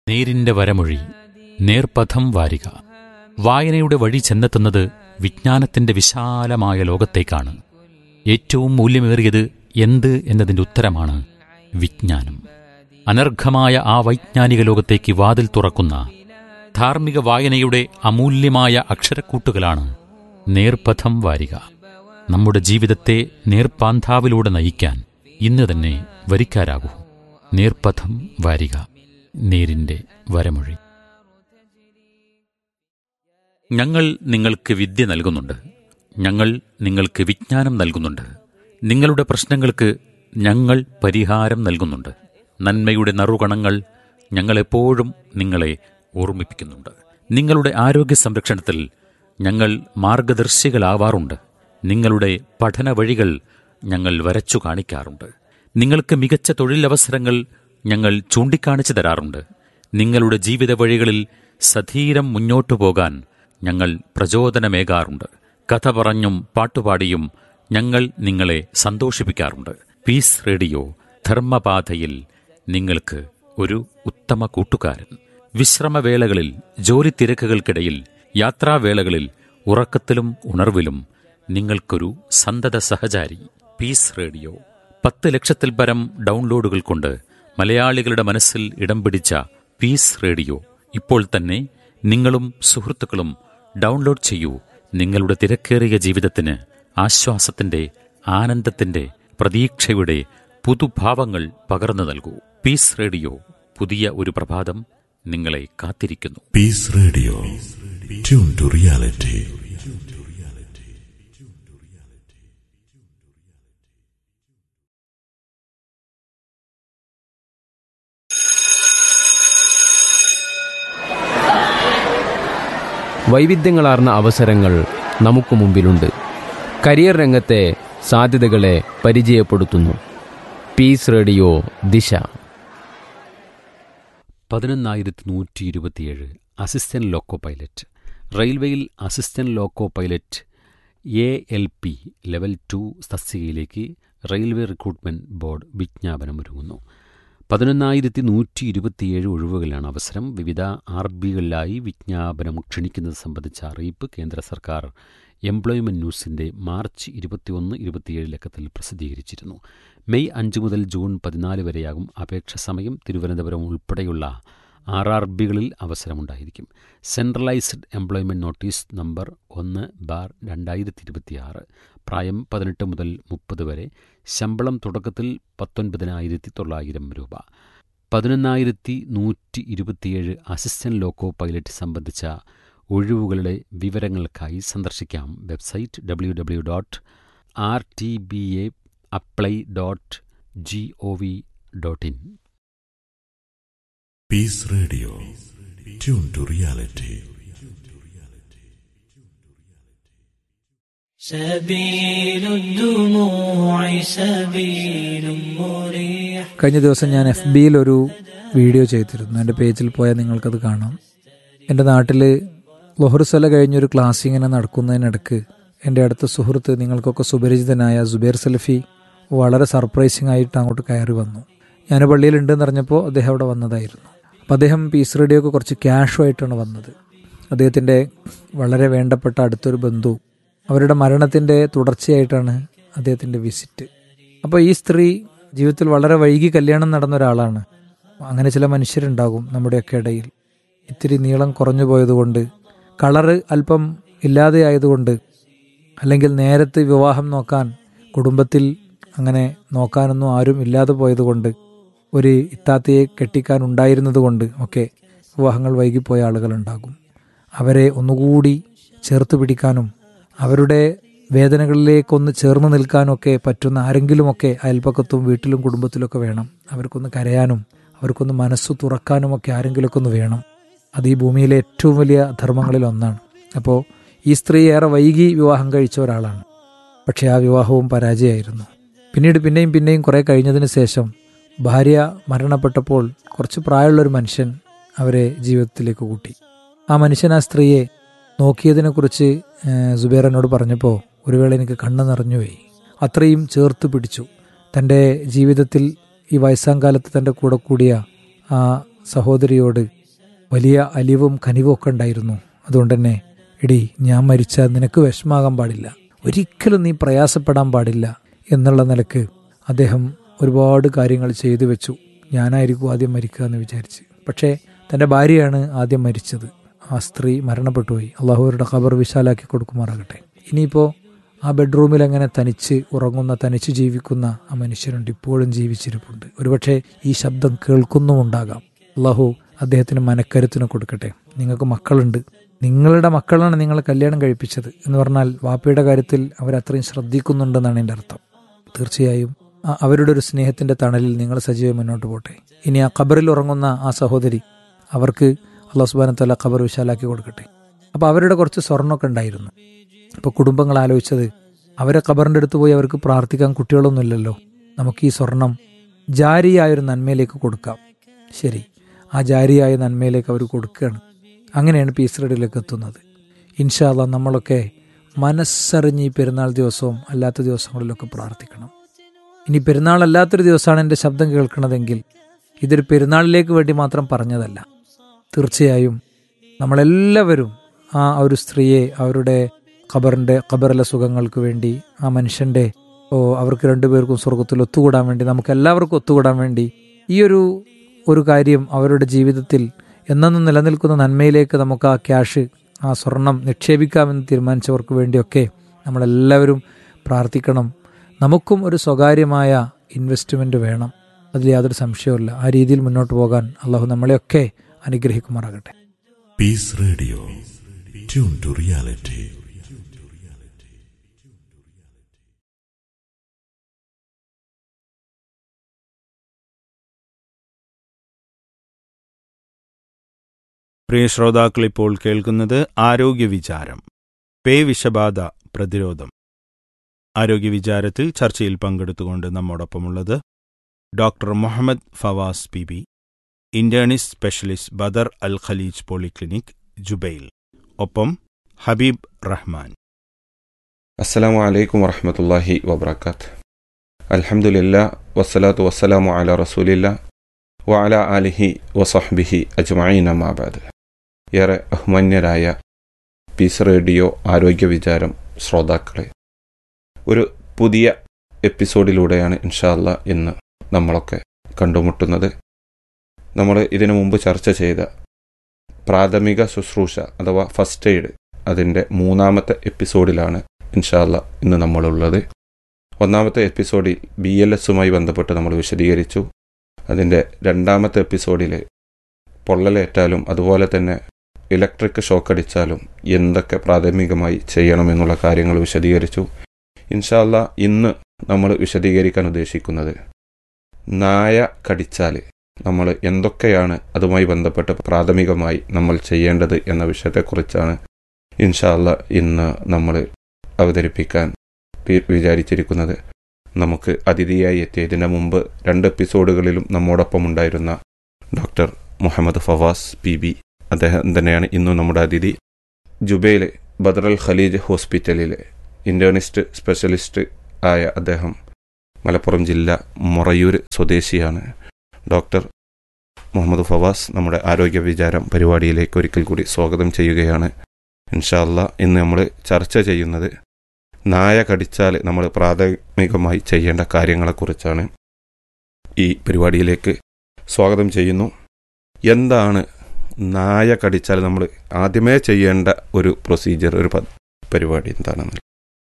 നേരിന്റെ വരമൊഴി നേർപഥം വാരിക വായനയുടെ വഴി ചെന്നെത്തുന്നത് വിജ്ഞാനത്തിന്റെ വിശാലമായ ലോകത്തേക്കാണ് ഏറ്റവും മൂല്യമേറിയത് എന്ത് എന്നതിന്റെ ഉത്തരമാണ് വിജ്ഞാനം അനർഘമായ ആ വൈജ്ഞാനിക ലോകത്തേക്ക് വാതിൽ തുറക്കുന്ന ധാർമ്മിക വായനയുടെ അമൂല്യമായ അക്ഷരക്കൂട്ടുകളാണ് നേർപഥം വാരിക നമ്മുടെ ജീവിതത്തെ നേർപ്പാന്താവിലൂടെ നയിക്കാൻ ഇന്ന് തന്നെ വരിക്കാരാകൂ നേർപഥം വാരിക നേരിന്റെ വരമൊഴി ഞങ്ങൾ നിങ്ങൾക്ക് വിദ്യ നൽകുന്നുണ്ട് ഞങ്ങൾ നിങ്ങൾക്ക് വിജ്ഞാനം നൽകുന്നുണ്ട് നിങ്ങളുടെ പ്രശ്നങ്ങൾക്ക് ഞങ്ങൾ പരിഹാരം നൽകുന്നുണ്ട് നന്മയുടെ നറുകണങ്ങൾ ഞങ്ങളെപ്പോഴും നിങ്ങളെ ഓർമ്മിപ്പിക്കുന്നുണ്ട് നിങ്ങളുടെ ആരോഗ്യ സംരക്ഷണത്തിൽ ഞങ്ങൾ മാർഗദർശികളാവാറുണ്ട് നിങ്ങളുടെ പഠന വഴികൾ ഞങ്ങൾ വരച്ചു കാണിക്കാറുണ്ട് നിങ്ങൾക്ക് മികച്ച തൊഴിലവസരങ്ങൾ ഞങ്ങൾ ചൂണ്ടിക്കാണിച്ചു തരാറുണ്ട് നിങ്ങളുടെ ജീവിത വഴികളിൽ സധീരം മുന്നോട്ടു പോകാൻ ഞങ്ങൾ പ്രചോദനമേകാറുണ്ട് കഥ പറഞ്ഞും പാട്ടുപാടിയും ഞങ്ങൾ നിങ്ങളെ സന്തോഷിപ്പിക്കാറുണ്ട് പീസ് റേഡിയോ ധർമ്മപാതയിൽ നിങ്ങൾക്ക് ഒരു ഉത്തമ കൂട്ടുകാരൻ വിശ്രമവേളകളിൽ ജോലി തിരക്കുകൾക്കിടയിൽ യാത്രാവേളകളിൽ ഉറക്കത്തിലും ഉണർവിലും നിങ്ങൾക്കൊരു സന്തത സഹചാരി പീസ് റേഡിയോ പത്ത് ലക്ഷത്തിൽ പരം ഡൗൺലോഡുകൾ കൊണ്ട് മലയാളികളുടെ മനസ്സിൽ ഇടം പിടിച്ച പീസ് റേഡിയോ ഇപ്പോൾ തന്നെ നിങ്ങളും സുഹൃത്തുക്കളും ഡൗൺലോഡ് ചെയ്യൂ നിങ്ങളുടെ തിരക്കേറിയ ജീവിതത്തിന് ആശ്വാസത്തിന്റെ ആനന്ദത്തിന്റെ പ്രതീക്ഷയുടെ പുതുഭാവങ്ങൾ പകർന്നു നൽകൂ പീസ് റേഡിയോ പുതിയ ഒരു പ്രഭാതം നിങ്ങളെ കാത്തിരിക്കുന്നു Peace Radio. Tune to reality. വൈവിധ്യങ്ങളാർന്ന അവസരങ്ങൾ നമുക്ക് മുമ്പിലുണ്ട് കരിയർ രംഗത്തെ സാധ്യതകളെ പരിചയപ്പെടുത്തുന്നു പീസ് റേഡിയോ ദിശ പതിനൊന്നായിരത്തി നൂറ്റി ഇരുപത്തിയേഴ് അസിസ്റ്റന്റ് ലോക്കോ പൈലറ്റ് റെയിൽവേയിൽ assistant loco pilot A L P level two തസ്തികയിലേക്ക് റെയിൽവേ റിക്രൂട്ട്മെന്റ് ബോർഡ് വിജ്ഞാപനമൊരുങ്ങുന്നു പതിനൊന്നായിരത്തി നൂറ്റി ഇരുപത്തിയേഴ് ഒഴിവുകളിലാണ് അവസരം വിവിധ ആർ ബികളിലായി വിജ്ഞാപനം ക്ഷണിക്കുന്നത് സംബന്ധിച്ച അറിയിപ്പ് കേന്ദ്ര സർക്കാർ എംപ്ലോയ്മെന്റ് ന്യൂസിന്റെ മാർച്ച് ഇരുപത്തിയൊന്ന് ഇരുപത്തിയേഴ് ലക്കത്തിൽ പ്രസിദ്ധീകരിച്ചിരുന്നു മെയ് അഞ്ച് മുതൽ ജൂൺ പതിനാല് വരെയാകും അപേക്ഷ സമയം തിരുവനന്തപുരം ഉൾപ്പെടെയുള്ള ആർ ആർ ബികളിൽ അവസരമുണ്ടായിരിക്കും സെൻട്രലൈസ്ഡ് എംപ്ലോയ്മെന്റ് നോട്ടീസ് നമ്പർ ഒന്ന് ബാർ രണ്ടായിരത്തി ഇരുപത്തിയാറ് പ്രായം പതിനെട്ട് മുതൽ മുപ്പത് വരെ ശമ്പളം തുടക്കത്തിൽ പത്തൊൻപതിനായിരത്തി തൊള്ളായിരം രൂപ പതിനൊന്നായിരത്തി നൂറ്റി ഇരുപത്തിയേഴ് അസിസ്റ്റന്റ് ലോക്കോ പൈലറ്റ് സംബന്ധിച്ച ഒഴിവുകളുടെ വിവരങ്ങൾക്കായി സന്ദർശിക്കാം website W W dot R T B A apply dot G O V dot in Peace Radio. Tune to reality. سبيل الدموع سبيل مريح കഴിഞ്ഞ ദിവസം ഞാൻ എഫ് ബിയിൽ ഒരു വീഡിയോ ചെയ്തിരുന്നു എൻ്റെ പേജിൽ പോയാൽ നിങ്ങൾക്കത് കാണാം എൻ്റെ നാട്ടിൽ ലൊഹറുസല കഴിഞ്ഞൊരു ക്ലാസ് ഇങ്ങനെ നടക്കുന്നതിനിടക്ക് എൻ്റെ അടുത്ത സുഹൃത്ത് നിങ്ങൾക്കൊക്കെ സുപരിചിതനായ സുബൈർ സലഫി വളരെ സർപ്രൈസിംഗ് ആയിട്ട് അങ്ങോട്ട് കയറി വന്നു ഞാൻ പള്ളിയിലുണ്ടെന്ന് അറിഞ്ഞപ്പോൾ അദ്ദേഹം അവിടെ വന്നതായിരുന്നു അപ്പോൾ അദ്ദേഹം പീസ് റേഡിയോക്ക് കുറച്ച് ക്യാഷുമായിട്ടാണ് വന്നത് അദ്ദേഹത്തിൻ്റെ വളരെ വേണ്ടപ്പെട്ട അടുത്തൊരു ബന്ധു അവരുടെ മരണത്തിൻ്റെ തുടർച്ചയായിട്ടാണ് അദ്ദേഹത്തിൻ്റെ വിസിറ്റ് അപ്പോൾ ഈ സ്ത്രീ ജീവിതത്തിൽ വളരെ വൈകി കല്യാണം നടന്ന ഒരാളാണ് അങ്ങനെ ചില മനുഷ്യരുണ്ടാകും നമ്മുടെയൊക്കെ ഇടയിൽ ഇത്തിരി നീളം കുറഞ്ഞു പോയതുകൊണ്ട് കളറ് അല്പം ഇല്ലാതെയായതുകൊണ്ട് അല്ലെങ്കിൽ നേരത്തെ വിവാഹം നോക്കാൻ കുടുംബത്തിൽ അങ്ങനെ നോക്കാനൊന്നും ആരും ഇല്ലാതെ പോയതുകൊണ്ട് ഒരു ഇത്താത്തയെ കെട്ടിക്കാൻ ഉണ്ടായിരുന്നത് കൊണ്ട് ഒക്കെ വിവാഹങ്ങൾ വൈകിപ്പോയ ആളുകളുണ്ടാകും അവരെ ഒന്നുകൂടി ചേർത്ത് പിടിക്കാനും അവരുടെ വേദനകളിലേക്കൊന്ന് ചേർന്ന് നിൽക്കാനൊക്കെ പറ്റുന്ന ആരെങ്കിലുമൊക്കെ അയൽപ്പക്കത്തും വീട്ടിലും കുടുംബത്തിലൊക്കെ വേണം അവർക്കൊന്ന് കരയാനും അവർക്കൊന്ന് മനസ്സ് തുറക്കാനുമൊക്കെ ആരെങ്കിലുമൊക്കെ ഒന്ന് വേണം അത് ഈ ഭൂമിയിലെ ഏറ്റവും വലിയ ധർമ്മങ്ങളിൽ ഒന്നാണ് അപ്പോൾ ഈ സ്ത്രീ ഏറെ വൈകി വിവാഹം കഴിച്ച ഒരാളാണ് പക്ഷേ ആ വിവാഹവും പരാജയമായിരുന്നു പിന്നീട് പിന്നെയും പിന്നെയും കുറേ കഴിഞ്ഞതിന് ശേഷം ഭാര്യ മരണപ്പെട്ടപ്പോൾ കുറച്ച് പ്രായമുള്ളൊരു മനുഷ്യൻ അവരെ ജീവിതത്തിലേക്ക് കൂട്ടി ആ മനുഷ്യൻ ആ സ്ത്രീയെ നോക്കിയതിനെക്കുറിച്ച് സുബേർ എന്നോട് പറഞ്ഞപ്പോൾ ഒരു വേള എനിക്ക് കണ്ണ് നിറഞ്ഞുപോയി അത്രയും ചേർത്ത് പിടിച്ചു തൻ്റെ ജീവിതത്തിൽ ഈ വയസ്സാം കാലത്ത് തൻ്റെ കൂടെ കൂടിയ ആ സഹോദരിയോട് വലിയ അലിവും കനിവും ഒക്കെ ഉണ്ടായിരുന്നു അതുകൊണ്ട് തന്നെ എടി ഞാൻ മരിച്ചാൽ നിനക്ക് വിഷമാകാൻ പാടില്ല ഒരിക്കലും നീ പ്രയാസപ്പെടാൻ പാടില്ല എന്നുള്ള നിലക്ക് അദ്ദേഹം ഒരുപാട് കാര്യങ്ങൾ ചെയ്തു വെച്ചു ഞാനായിരിക്കും ആദ്യം മരിക്കുക എന്ന് വിചാരിച്ച് പക്ഷേ തൻ്റെ ഭാര്യയാണ് ആദ്യം മരിച്ചത് ആ സ്ത്രീ മരണപ്പെട്ടുപോയി അള്ളാഹുവരുടെ ഖബർ വിശാലാക്കി കൊടുക്കുമാറാകട്ടെ ഇനിയിപ്പോൾ ആ ബെഡ്റൂമിൽ അങ്ങനെ തനിച്ച് ഉറങ്ങുന്ന തനിച്ച് ജീവിക്കുന്ന ആ മനുഷ്യരുണ്ട് ഇപ്പോഴും ജീവിച്ചിരിപ്പുണ്ട് ഒരുപക്ഷെ ഈ ശബ്ദം കേൾക്കുന്നുമുണ്ടാകാം അള്ളാഹു അദ്ദേഹത്തിന് മനക്കരുത്തിന് കൊടുക്കട്ടെ നിങ്ങൾക്ക് മക്കളുണ്ട് നിങ്ങളുടെ മക്കളാണ് നിങ്ങൾ കല്യാണം കഴിപ്പിച്ചത് എന്ന് പറഞ്ഞാൽ വാപ്പയുടെ കാര്യത്തിൽ അവരത്രയും ശ്രദ്ധിക്കുന്നുണ്ടെന്നാണ് എൻ്റെ അർത്ഥം തീർച്ചയായും ആ- അവരുടെ ഒരു സ്നേഹത്തിന്റെ തണലിൽ നിങ്ങൾ സജീവം മുന്നോട്ട് പോട്ടെ ഇനി ആ ഖബറിൽ ഉറങ്ങുന്ന ആ സഹോദരി അവർക്ക് അള്ളാഹു സുബാന തല ഖബർ വിശാലാക്കി കൊടുക്കട്ടെ അപ്പോൾ അവരുടെ കുറച്ച് സ്വർണ്ണമൊക്കെ ഉണ്ടായിരുന്നു ഇപ്പോൾ കുടുംബങ്ങൾ ആലോചിച്ചത് അവരെ ഖബറിൻ്റെ അടുത്ത് പോയി അവർക്ക് പ്രാർത്ഥിക്കാൻ കുട്ടികളൊന്നുമില്ലല്ലോ നമുക്ക് ഈ സ്വർണം ജാരിയായൊരു നന്മയിലേക്ക് കൊടുക്കാം ശരി ആ ജാരിയായ നന്മയിലേക്ക് അവർ കൊടുക്കുകയാണ് അങ്ങനെയാണ് പീസ് റെഡിയിലേക്ക് എത്തുന്നത് ഇൻഷാല്ല നമ്മളൊക്കെ മനസ്സറിഞ്ഞ് ഈ പെരുന്നാൾ ദിവസവും അല്ലാത്ത ദിവസങ്ങളിലൊക്കെ പ്രാർത്ഥിക്കണം ഇനി പെരുന്നാൾ അല്ലാത്തൊരു ദിവസമാണ് എൻ്റെ ശബ്ദം കേൾക്കുന്നതെങ്കിൽ ഇതൊരു പെരുന്നാളിലേക്ക് വേണ്ടി മാത്രം പറഞ്ഞതല്ല തീർച്ചയായും നമ്മളെല്ലാവരും ആ ഒരു സ്ത്രീയെ അവരുടെ ഖബറിൻ്റെ ഖബറിലെ സുഖങ്ങൾക്ക് വേണ്ടി ആ മനുഷ്യൻ്റെ ഓ അവർക്ക് രണ്ടുപേർക്കും സ്വർഗത്തിൽ ഒത്തുകൂടാൻ വേണ്ടി നമുക്ക് എല്ലാവർക്കും ഒത്തുകൂടാൻ വേണ്ടി ഈ ഒരു ഒരു കാര്യം അവരുടെ ജീവിതത്തിൽ എന്നെന്നും നിലനിൽക്കുന്ന നന്മയിലേക്ക് നമുക്ക് ആ ക്യാഷ് ആ സ്വർണം നിക്ഷേപിക്കാമെന്ന് തീരുമാനിച്ചവർക്ക് വേണ്ടിയൊക്കെ നമ്മളെല്ലാവരും പ്രാർത്ഥിക്കണം നമുക്കും ഒരു സ്വകാര്യമായ ഇൻവെസ്റ്റ്മെൻറ്റ് വേണം അതിൽ യാതൊരു സംശയവുമില്ല ആ രീതിയിൽ മുന്നോട്ട് പോകാൻ അള്ളാഹു നമ്മളെയൊക്കെ അനുഗ്രഹിക്കുമാറാകട്ടെ Peace Radio. Tune to reality. പ്രിയ ശ്രോതാക്കൾ ഇപ്പോൾ കേൾക്കുന്നത് ആരോഗ്യ വിചാരം പേ വിഷബാധ പ്രതിരോധം ആരോഗ്യ വിചാരത്തിൽ ചർച്ചയിൽ പങ്കെടുത്തുകൊണ്ട് നമ്മോടൊപ്പമുള്ളത് doctor Muhammad Fawaz P B internist specialist Badr Al Khaleej polyclinic Jubail ഒപ്പം ഹബീബ് റഹ്മാൻ അസ്സലാമു അലൈക്കും വറഹമത്തല്ലാഹി വബർക്കാത്ത് അൽഹംദുലില്ലാ വസ്സലാത്തു വസ്സലാമു അല റസൂലില്ല വഅല ആലിഹി വസഹ്ബിഹി അജ്മഈൻ അമാബാദ് ഏറെ ബഹുമാന്യരായ പീസ് റേഡിയോ ആരോഗ്യ വിചാരം ശ്രോതാക്കളെ ഒരു പുതിയ എപ്പിസോഡിലൂടെയാണ് ഇൻഷാല്ല ഇന്ന് നമ്മളൊക്കെ കണ്ടുമുട്ടുന്നത് നമ്മൾ ഇതിനു മുമ്പ് ചർച്ച ചെയ്ത പ്രാഥമിക ശുശ്രൂഷ അഥവാ ഫസ്റ്റ് എയ്ഡ് അതിൻ്റെ മൂന്നാമത്തെ എപ്പിസോഡിലാണ് ഇൻഷാല്ല ഇന്ന് നമ്മളുള്ളത് ഒന്നാമത്തെ എപ്പിസോഡിൽ ബി എൽ എസുമായി ബന്ധപ്പെട്ട് നമ്മൾ വിശദീകരിച്ചു അതിൻ്റെ രണ്ടാമത്തെ എപ്പിസോഡിൽ പൊള്ളലേറ്റാലും അതുപോലെ തന്നെ ഇലക്ട്രിക് ഷോക്ക് അടിച്ചാലും എന്തൊക്കെ പ്രാഥമികമായി ചെയ്യണമെന്നുള്ള കാര്യങ്ങൾ വിശദീകരിച്ചു ഇൻഷാല്ല ഇന്ന് നമ്മൾ വിശദീകരിക്കാൻ ഉദ്ദേശിക്കുന്നത് നായ കടിച്ചാൽ നമ്മൾ എന്തൊക്കെയാണ് അതുമായി ബന്ധപ്പെട്ട് പ്രാഥമികമായി നമ്മൾ ചെയ്യേണ്ടത് എന്ന വിഷയത്തെക്കുറിച്ചാണ് ഇൻഷാല്ല ഇന്ന് നമ്മൾ അവതരിപ്പിക്കാൻ വി- വിചാരിച്ചിരിക്കുന്നത് നമുക്ക് അതിഥിയായി എത്തിയതിന് മുമ്പ് രണ്ട് എപ്പിസോഡുകളിലും നമ്മോടൊപ്പം ഉണ്ടായിരുന്ന ഡോക്ടർ മുഹമ്മദ് ഫവാസ് പി ബി അദ്ദേഹം തന്നെയാണ് ഇന്നും നമ്മുടെ അതിഥി ജുബൈലെ ബദറൽ ഖലീജ് ഹോസ്പിറ്റലിലെ ഇന്റേണിസ്റ്റ് സ്പെഷ്യലിസ്റ്റ് ആയ അദ്ദേഹം മലപ്പുറം ജില്ല മൊറയൂർ സ്വദേശിയാണ് ഡോക്ടർ മുഹമ്മദ് ഫവാസ് നമ്മുടെ ആരോഗ്യ വിചാരം പരിപാടിയിലേക്ക് ഒരിക്കൽ കൂടി സ്വാഗതം ചെയ്യുകയാണ് ഇൻഷാല്ല ഇന്ന് നമ്മൾ ചർച്ച ചെയ്യുന്നത് നായ കടിച്ചാൽ നമ്മൾ പ്രാഥമികമായി ചെയ്യേണ്ട കാര്യങ്ങളെക്കുറിച്ചാണ് ഈ പരിപാടിയിലേക്ക് സ്വാഗതം ചെയ്യുന്നു എന്താണ് നായ കടിച്ചാൽ നമ്മൾ ആദ്യമേ ചെയ്യേണ്ട ഒരു പ്രൊസീജിയർ ഒരു പ- പരിപാടി എന്താണെന്ന്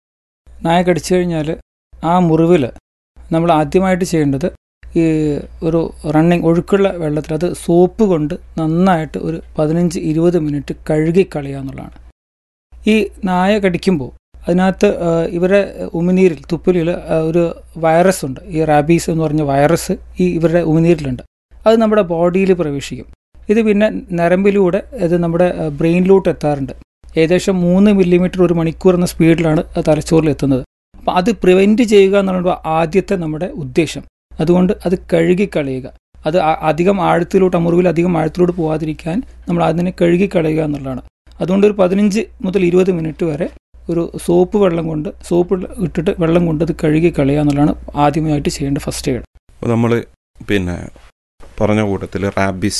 നായ കടിച്ചു കഴിഞ്ഞാൽ ആ മുറിവിൽ നമ്മൾ ആദ്യമായിട്ട് ചെയ്യേണ്ടത് ഈ ഒരു റണ്ണിങ് ഒഴുക്കുള്ള വെള്ളത്തിൽ അത് സോപ്പ് കൊണ്ട് നന്നായിട്ട് ഒരു പതിനഞ്ച് ഇരുപത് മിനിറ്റ് കഴുകി കളയുക എന്നുള്ളതാണ് ഈ നായ കടിക്കുമ്പോൾ അതിനകത്ത് ആ, ഇവരുടെ ഉമിനീരിൽ തുപ്പലിൽ ആ, ഒരു വൈറസ് ഉണ്ട് ഈ റാബീസ് എന്ന് പറഞ്ഞ വൈറസ് ഈ ഇവരുടെ ഉമിനീരിലുണ്ട് അത് നമ്മുടെ ബോഡിയിൽ പ്രവേശിക്കും ഇത് പിന്നെ നരമ്പിലൂടെ ഇത് നമ്മുടെ ആ, ബ്രെയിനിലോട്ട് എത്താറുണ്ട് ഏകദേശം മൂന്ന് മില്ലിമീറ്റർ ഒരു മണിക്കൂർ എന്ന സ്പീഡിലാണ് അത് തലച്ചോറിൽ എത്തുന്നത് അപ്പം അത് പ്രിവെൻറ്റ് ചെയ്യുക എന്നുള്ളത് ആദ്യത്തെ നമ്മുടെ ഉദ്ദേശം അതുകൊണ്ട് അത് കഴുകി കളയുക അത് ആ- അധികം ആഴത്തിലോട്ട് ആ മുറിവിൽ അധികം ആഴത്തിലോട്ട് പോകാതിരിക്കാൻ നമ്മൾ അതിനെ കഴുകി കളയുക എന്നുള്ളതാണ് അതുകൊണ്ട് ഒരു പതിനഞ്ച് മുതൽ ഇരുപത് മിനിറ്റ് വരെ ഒരു സോപ്പ് വെള്ളം കൊണ്ട് സോപ്പ് ഇട്ടിട്ട് വെള്ളം കൊണ്ട് അത് കഴുകി കളയുക എന്നുള്ളതാണ് ആദ്യമായിട്ട് ചെയ്യേണ്ട ഫസ്റ്റ് എയ്ഡ് അപ്പോൾ നമ്മൾ പിന്നെ പറഞ്ഞ കൂട്ടത്തിൽ റാബിസ്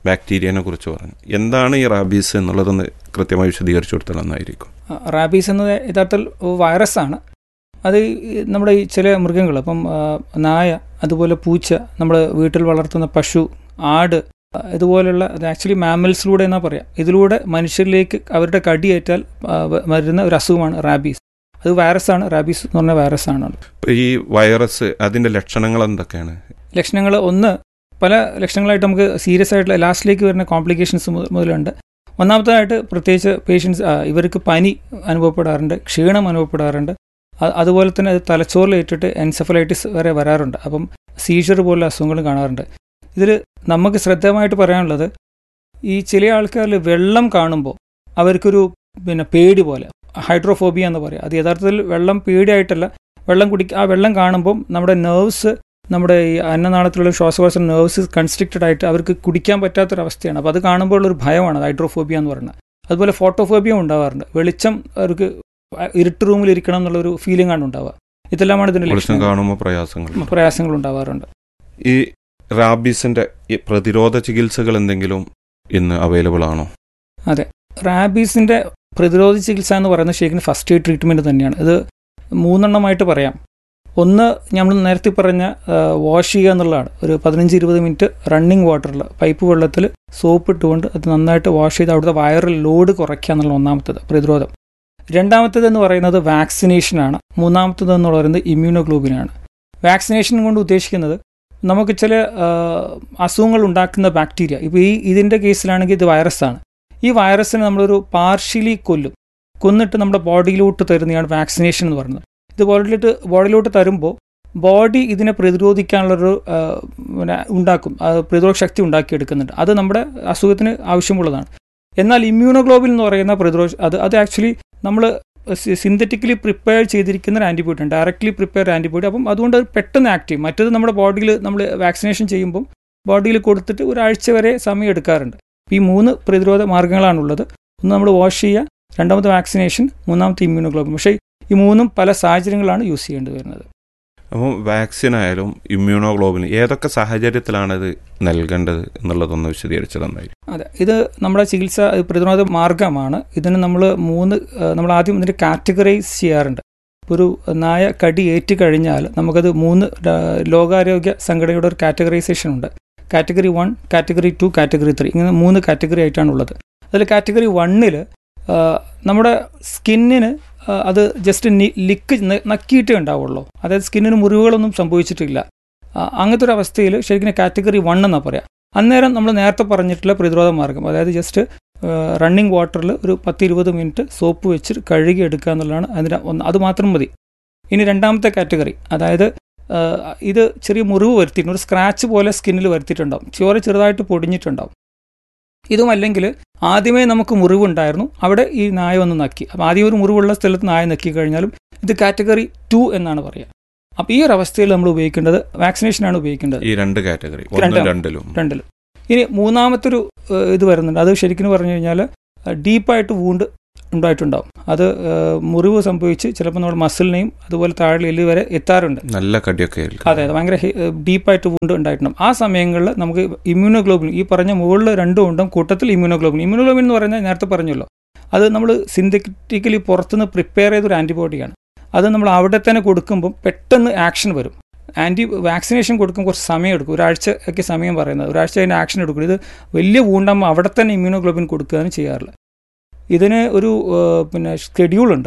ബാക്ടീരിയനെ കുറിച്ച് പറഞ്ഞു എന്താണ് ഈ റാബീസ് എന്നുള്ളതൊന്ന് കൃത്യമായി വിശദീകരിച്ചു കൊടുത്താൽ നന്നായിരിക്കും ആ, റാബീസ് എന്നത് യഥാർത്ഥത്തിൽ വൈറസാണ് അത് ഈ നമ്മുടെ ഈ ചില മൃഗങ്ങൾ ഇപ്പം ആ, നായ അതുപോലെ പൂച്ച നമ്മൾ വീട്ടിൽ വളർത്തുന്ന പശു ആട് ആ, ഇതുപോലുള്ള അത് ആക്ച്വലി മാമൽസിലൂടെ എന്നാ പറയാം ഇതിലൂടെ മനുഷ്യരിലേക്ക് അവരുടെ കടിയേറ്റാൽ ആ, വ- വരുന്ന ഒരു അസുഖമാണ് റാബീസ് അത് വൈറസാണ് റാബീസ് എന്ന് പറഞ്ഞ വൈറസാണ് അപ്പോൾ ഈ വൈറസ് അതിൻ്റെ ലക്ഷണങ്ങൾ എന്തൊക്കെയാണ് ലക്ഷണങ്ങൾ ഒന്ന് പല ലക്ഷണങ്ങളായിട്ട് നമുക്ക് സീരിയസ് ആയിട്ടുള്ള ലാസ്റ്റിലേക്ക് വരുന്ന കോംപ്ലിക്കേഷൻസ് മുതലുണ്ട് ഒന്നാമത്തേതായിട്ട് പ്രത്യേകിച്ച് പേഷ്യൻസ് ഇവർക്ക് പനി അനുഭവപ്പെടാറുണ്ട് ക്ഷീണം അനുഭവപ്പെടാറുണ്ട് അ- അതുപോലെ തന്നെ അത് തലച്ചോറിലേറ്റിട്ട് എൻസെഫലൈറ്റിസ് വരെ വരാറുണ്ട് അപ്പം സീഷർ പോലുള്ള അസുഖങ്ങൾ കാണാറുണ്ട് ഇതിൽ നമുക്ക് ശ്രദ്ധേയമായിട്ട് പറയാനുള്ളത് ഈ ചില ആൾക്കാരിൽ വെള്ളം കാണുമ്പോൾ അവർക്കൊരു പിന്നെ പേടി പോലെ ഹൈഡ്രോഫോബിയ എന്ന് പറയും അത് യഥാർത്ഥത്തിൽ വെള്ളം പേടിയായിട്ടല്ല വെള്ളം കുടി ആ വെള്ളം കാണുമ്പം നമ്മുടെ നെർവ്സ് നമ്മുടെ ഈ അന്നനാളത്തിലുള്ള ശ്വാസകോശ നെർവ്സ് കൺസ്ട്രിക്റ്റഡ് ആയിട്ട് അവർക്ക് കുടിക്കാൻ പറ്റാത്തൊരവസ്ഥയാണ് അപ്പോൾ അത് കാണുമ്പോൾ ഉള്ളൊരു ഭയമാണ് ഹൈഡ്രോഫോബിയ എന്ന് പറയുന്നത് അതുപോലെ ഫോട്ടോഫോബിയ ഉണ്ടാവാറുണ്ട് വെളിച്ചം അവർക്ക് ഇരുട്ട് റൂമിൽ ഇരിക്കണം എന്നുള്ളൊരു ഫീലിംഗ് ആണ് ഉണ്ടാവുക ഇതെല്ലാമാണ് ഇതിൻ്റെ വെളിച്ചം ലക്ഷണങ്ങൾ കാണുമ്പോൾ പ്രയാസങ്ങൾ പ്രയാസങ്ങൾ ഉണ്ടാവാറുണ്ട് ഈ റാബീസിന്റെ ഈ പ്രതിരോധ ചികിത്സകൾ എന്തെങ്കിലും ഇന്ന് അവൈലബിൾ ആണോ റാബീസിന്റെ പ്രതിരോധ ചികിത്സ എന്ന് പറയുന്നത് ശരിക്കും ഫസ്റ്റ് എയ്ഡ് ട്രീറ്റ്മെന്റ് തന്നെയാണ് ഇത് മൂന്നെണ്ണമായിട്ട് പറയാം ഒന്ന് നമ്മൾ നേരത്തെ പറഞ്ഞ വാഷ് ചെയ്യുക എന്നുള്ളതാണ് ഒരു പതിനഞ്ച് ഇരുപത് മിനിറ്റ് റണ്ണിങ് വാട്ടറിൽ പൈപ്പ് വെള്ളത്തിൽ സോപ്പ് ഇട്ടുകൊണ്ട് അത് നന്നായിട്ട് വാഷ് ചെയ്ത് അവിടുത്തെ വൈറൽ ലോഡ് കുറയ്ക്കുക എന്നുള്ള ഒന്നാമത്തത് പ്രതിരോധം രണ്ടാമത്തേത് എന്ന് പറയുന്നത് വാക്സിനേഷനാണ് മൂന്നാമത്തത് എന്ന് പറയുന്നത് ഇമ്മ്യൂണോഗ്ലോബിനാണ് വാക്സിനേഷൻ കൊണ്ട് ഉദ്ദേശിക്കുന്നത് നമുക്ക് ചില ആ, അസുഖങ്ങൾ ഉണ്ടാക്കുന്ന ബാക്ടീരിയ ഇപ്പോൾ ഈ ഇതിൻ്റെ കേസിലാണെങ്കിൽ ഇത് വൈറസാണ് ഈ വൈറസിനെ നമ്മളൊരു പാർഷ്യലി കൊല്ലും കൊന്നിട്ട് നമ്മുടെ ബോഡിയിലോട്ട് തരുന്നതാണ് വാക്സിനേഷൻ എന്ന് പറയുന്നത് ഇത് ബോഡിയിലോട്ട് ബോഡിയിലോട്ട് തരുമ്പോൾ ബോഡി ഇതിനെ പ്രതിരോധിക്കാനുള്ളൊരു ആ, പിന്നെ ഉണ്ടാക്കും ആ, പ്രതിരോധ ശക്തി ഉണ്ടാക്കിയെടുക്കുന്നുണ്ട് അത് നമ്മുടെ അസുഖത്തിന് ആവശ്യമുള്ളതാണ് എന്നാൽ ഇമ്മ്യൂണോഗ്ലോബിൻ എന്ന് പറയുന്ന പ്രതിരോധ അത് അത് ആക്ച്വലി നമ്മൾ സിന്തറ്റിക്കലി പ്രിപ്പയർ ചെയ്തിരിക്കുന്ന ഒരു ആൻറ്റിബയോട്ടിക് ഡയറക്റ്റ്ലി പ്രിപ്പയർ ആൻറ്റിബയോട്ടിക് അപ്പം അതുകൊണ്ട് അത് പെട്ടെന്ന് ആക്ട് ചെയ്യും മറ്റത് നമ്മുടെ ബോഡിയിൽ നമ്മൾ വാക്സിനേഷൻ ചെയ്യുമ്പം ബോഡിയിൽ കൊടുത്തിട്ട് ഒരാഴ്ച വരെ സമയം എടുക്കാറുണ്ട് ഈ മൂന്ന് പ്രതിരോധ മാർഗ്ഗങ്ങളാണുള്ളത് ഒന്ന് നമ്മൾ വാഷ് ചെയ്യുക രണ്ടാമത്തെ വാക്സിനേഷൻ മൂന്നാമത്തെ ഇമ്മ്യൂണോഗ്ലോബിൻ പക്ഷേ ഈ മൂന്നും പല സാഹചര്യങ്ങളാണ് യൂസ് ചെയ്യേണ്ടി വരുന്നത് അപ്പം വാക്സിൻ ആയാലും ഇമ്മ്യൂണോഗ്ലോബിൻ ഏതൊക്കെ സാഹചര്യത്തിലാണ് ഇത് നൽകേണ്ടത് എന്നുള്ളതൊന്ന് വിശദീകരിച്ചു നന്നായിരിക്കും അതെ ഇത് നമ്മുടെ ചികിത്സ ഇത് പ്രതിരോധ മാർഗമാണ് ഇതിന് നമ്മൾ മൂന്ന് ആ, നമ്മൾ ആദ്യം ഇതിന് കാറ്റഗറൈസ് ചെയ്യാറുണ്ട് ഒരു നായ കടി ഏറ്റ് കഴിഞ്ഞാൽ നമുക്കത് മൂന്ന് ആ, ലോകാരോഗ്യ സംഘടനയുടെ ഒരു കാറ്റഗറൈസേഷൻ ഉണ്ട് category one category two category three ഇങ്ങനെ മൂന്ന് കാറ്റഗറി ആയിട്ടാണ് ഉള്ളത് അതിൽ കാറ്റഗറി വണ്ണിൽ നമ്മുടെ സ്കിന്നിന് അത് ജസ്റ്റ് ലിക്ക് നക്കിയിട്ടേ ഉണ്ടാവുള്ളൂ അതായത് സ്കിന്നിന് മുറിവുകളൊന്നും സംഭവിച്ചിട്ടില്ല ആ, അങ്ങനത്തെ ഒരു അവസ്ഥയിൽ ശരിക്കും കാറ്റഗറി വൺ എന്നാ പറയാം അന്നേരം നമ്മൾ നേരത്തെ പറഞ്ഞിട്ടുള്ള പ്രതിരോധ മാർഗം അതായത് ജസ്റ്റ് റണ്ണിങ് വാട്ടറിൽ ഒരു പത്ത് ഇരുപത് മിനിറ്റ് സോപ്പ് വെച്ച് കഴുകി എടുക്കുക എന്നുള്ളതാണ് അതിന് ഒന്ന് അത് മാത്രം മതി ഇനി രണ്ടാമത്തെ കാറ്റഗറി അതായത് ആ, ഇത് ചെറിയ മുറിവ് വരുത്തിയിട്ടുണ്ട് ഒരു സ്ക്രാച്ച് പോലെ സ്കിന്നിൽ വരുത്തിയിട്ടുണ്ടാവും ചോര ചെറുതായിട്ട് പൊടിഞ്ഞിട്ടുണ്ടാവും ഇതും അല്ലെങ്കിൽ ആദ്യമേ നമുക്ക് മുറിവുണ്ടായിരുന്നു അവിടെ ഈ നായ വന്ന് നക്കി അപ്പോൾ ആദ്യം ഒരു മുറിവുള്ള സ്ഥലത്ത് നായ നക്കി കഴിഞ്ഞാലും ഇത് കാറ്റഗറി ടു എന്നാണ് പറയുക അപ്പോൾ ഈ ഒരു അവസ്ഥയിൽ നമ്മൾ ഉപയോഗിക്കേണ്ടത് വാക്സിനേഷനാണ് ഉപയോഗിക്കേണ്ടത് ഈ രണ്ട് കാറ്റഗറി രണ്ടാം. ഒന്നും രണ്ടിലും രണ്ടിലും ഇനി മൂന്നാമത്തൊരു ഏഹ്, ഇത് വരുന്നുണ്ട് അത് ശരിക്കും പറഞ്ഞു കഴിഞ്ഞാൽ ഡീപ്പായിട്ട് വൂണ്ട് ഉണ്ടായിട്ടുണ്ടാവും അത് ഏഹ്, മുറിവ് സംഭവിച്ച് ചിലപ്പോൾ നമ്മുടെ മസിലിനെയും അതുപോലെ താഴെ എല്ല് വരെ എത്താറുണ്ട് നല്ല കടിയൊക്കെ ആയിരിക്കും അതെ അതെ ഭയങ്കര ഡീപ്പായിട്ട് വൂണ്ട് ഉണ്ടായിട്ടുണ്ടാവും ആ സമയങ്ങളിൽ നമുക്ക് ഇമ്മ്യൂണോഗ്ലോബിൻ ഈ പറഞ്ഞ മുകളിൽ രണ്ടും ഉണ്ടാവും കൂട്ടത്തിൽ ഇമ്മ്യൂണോഗ്ലോബിൻ ഇമ്മ്യൂണോഗ്ലോബിൻ എന്ന് പറയുന്നത് നേരത്തെ പറഞ്ഞല്ലോ അത് നമ്മൾ സിന്തറ്റിക്കലി പുറത്തുനിന്ന് പ്രിപ്പയർ ചെയ്തൊരു ആൻറ്റിബോഡിയാണ് അത് നമ്മൾ അവിടെ തന്നെ കൊടുക്കുമ്പോൾ പെട്ടെന്ന് ആക്ഷൻ വരും ആൻറ്റി വാക്സിനേഷൻ കൊടുക്കുമ്പോൾ കുറച്ച് സമയം എടുക്കും ഒരാഴ്ച ഒക്കെ സമയം പറയുന്നത് ഒരാഴ്ച അതിന് ആക്ഷൻ എടുക്കും ഇത് വലിയ വൂണ്ടാകുമ്പോൾ അവിടെ തന്നെ ഇമ്മ്യൂണോഗ്ലോബിൻ കൊടുക്കുകയാണ് ചെയ്യാറുള്ളത് ഇതിന് ഒരു ഏഹ്, പിന്നെ ഷെഡ്യൂളുണ്ട്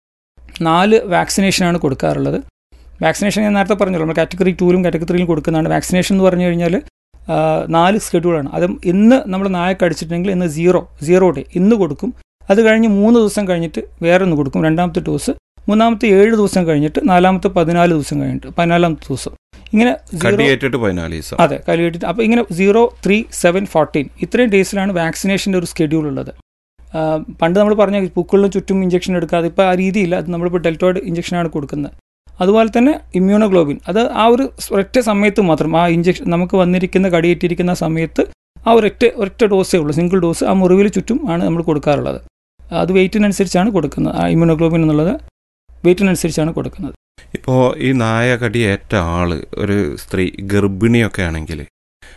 നാല് വാക്സിനേഷനാണ് കൊടുക്കാറുള്ളത് വാക്സിനേഷൻ ഞാൻ നേരത്തെ പറഞ്ഞല്ലോ നമ്മൾ കാറ്റഗറി ടൂലും കാറ്റഗറി ത്രീയിലും കൊടുക്കുന്നതാണ് വാക്സിനേഷൻ എന്ന് പറഞ്ഞു കഴിഞ്ഞാൽ ആ, നാല് സ്കെഡ്യൂളാണ് അത് ഇന്ന് നമ്മൾ നായ കടിച്ചിട്ടുണ്ടെങ്കിൽ ഇന്ന് സീറോ സീറോ ഡേ ഇന്ന് കൊടുക്കും അത് കഴിഞ്ഞ് മൂന്ന് ദിവസം കഴിഞ്ഞിട്ട് വേറെ ഒന്ന് കൊടുക്കും രണ്ടാമത്തെ ഡോസ് മൂന്നാമത്തെ ഏഴ് ദിവസം കഴിഞ്ഞിട്ട് നാലാമത്തെ പതിനാല് ദിവസം കഴിഞ്ഞിട്ട് പതിനാലാമത്തെ ദിവസം ഇങ്ങനെ സീറോ കടിയേറ്റിട്ട് പതിനാല് ദിവസം അതെ കലിയേറ്റിട്ട് അപ്പോൾ ഇങ്ങനെ സീറോ ത്രീ സെവൻ ഫോർട്ടീൻ ഇത്രയും ഡേയ്സിലാണ് വാക്സിനേഷൻ്റെ ഒരു സ്കെഡ്യൂൾ ഉള്ളത് ആ, പണ്ട് നമ്മൾ പറഞ്ഞ പൂക്കളിലും ചുറ്റും ഇഞ്ചക്ഷൻ എടുക്കാതെ ഇപ്പോൾ ആ രീതിയില്ല അത് നമ്മളിപ്പോൾ ഡെൽറ്റോയിഡ് ഇഞ്ചക്ഷനാണ് കൊടുക്കുന്നത് അതുപോലെ തന്നെ ഇമ്മ്യൂണോഗ്ലോബിൻ അത് ആ ഒരു ഒരൊറ്റ സമയത്ത് മാത്രം ആ ഇഞ്ചക്ഷൻ നമുക്ക് വന്നിരിക്കുന്ന കടിയേറ്റിരിക്കുന്ന സമയത്ത് ആ ഒരൊറ്റ ഒരൊറ്റ ഡോസേ ഉള്ളൂ സിംഗിൾ ഡോസ് ആ മുറിവിൽ ചുറ്റും ആണ് നമ്മൾ കൊടുക്കാറുള്ളത് അത് വെയിറ്റിനനുസരിച്ചാണ് കൊടുക്കുന്നത് ആ ഇമ്മ്യൂണോഗ്ലോബിൻ എന്നുള്ളത് വെയിറ്റിനനുസരിച്ചാണ് കൊടുക്കുന്നത് ഇപ്പോൾ ഈ നായ കടി ഏറ്റ ആള് ഒരു സ്ത്രീ ഗർഭിണിയൊക്കെ ആണെങ്കിൽ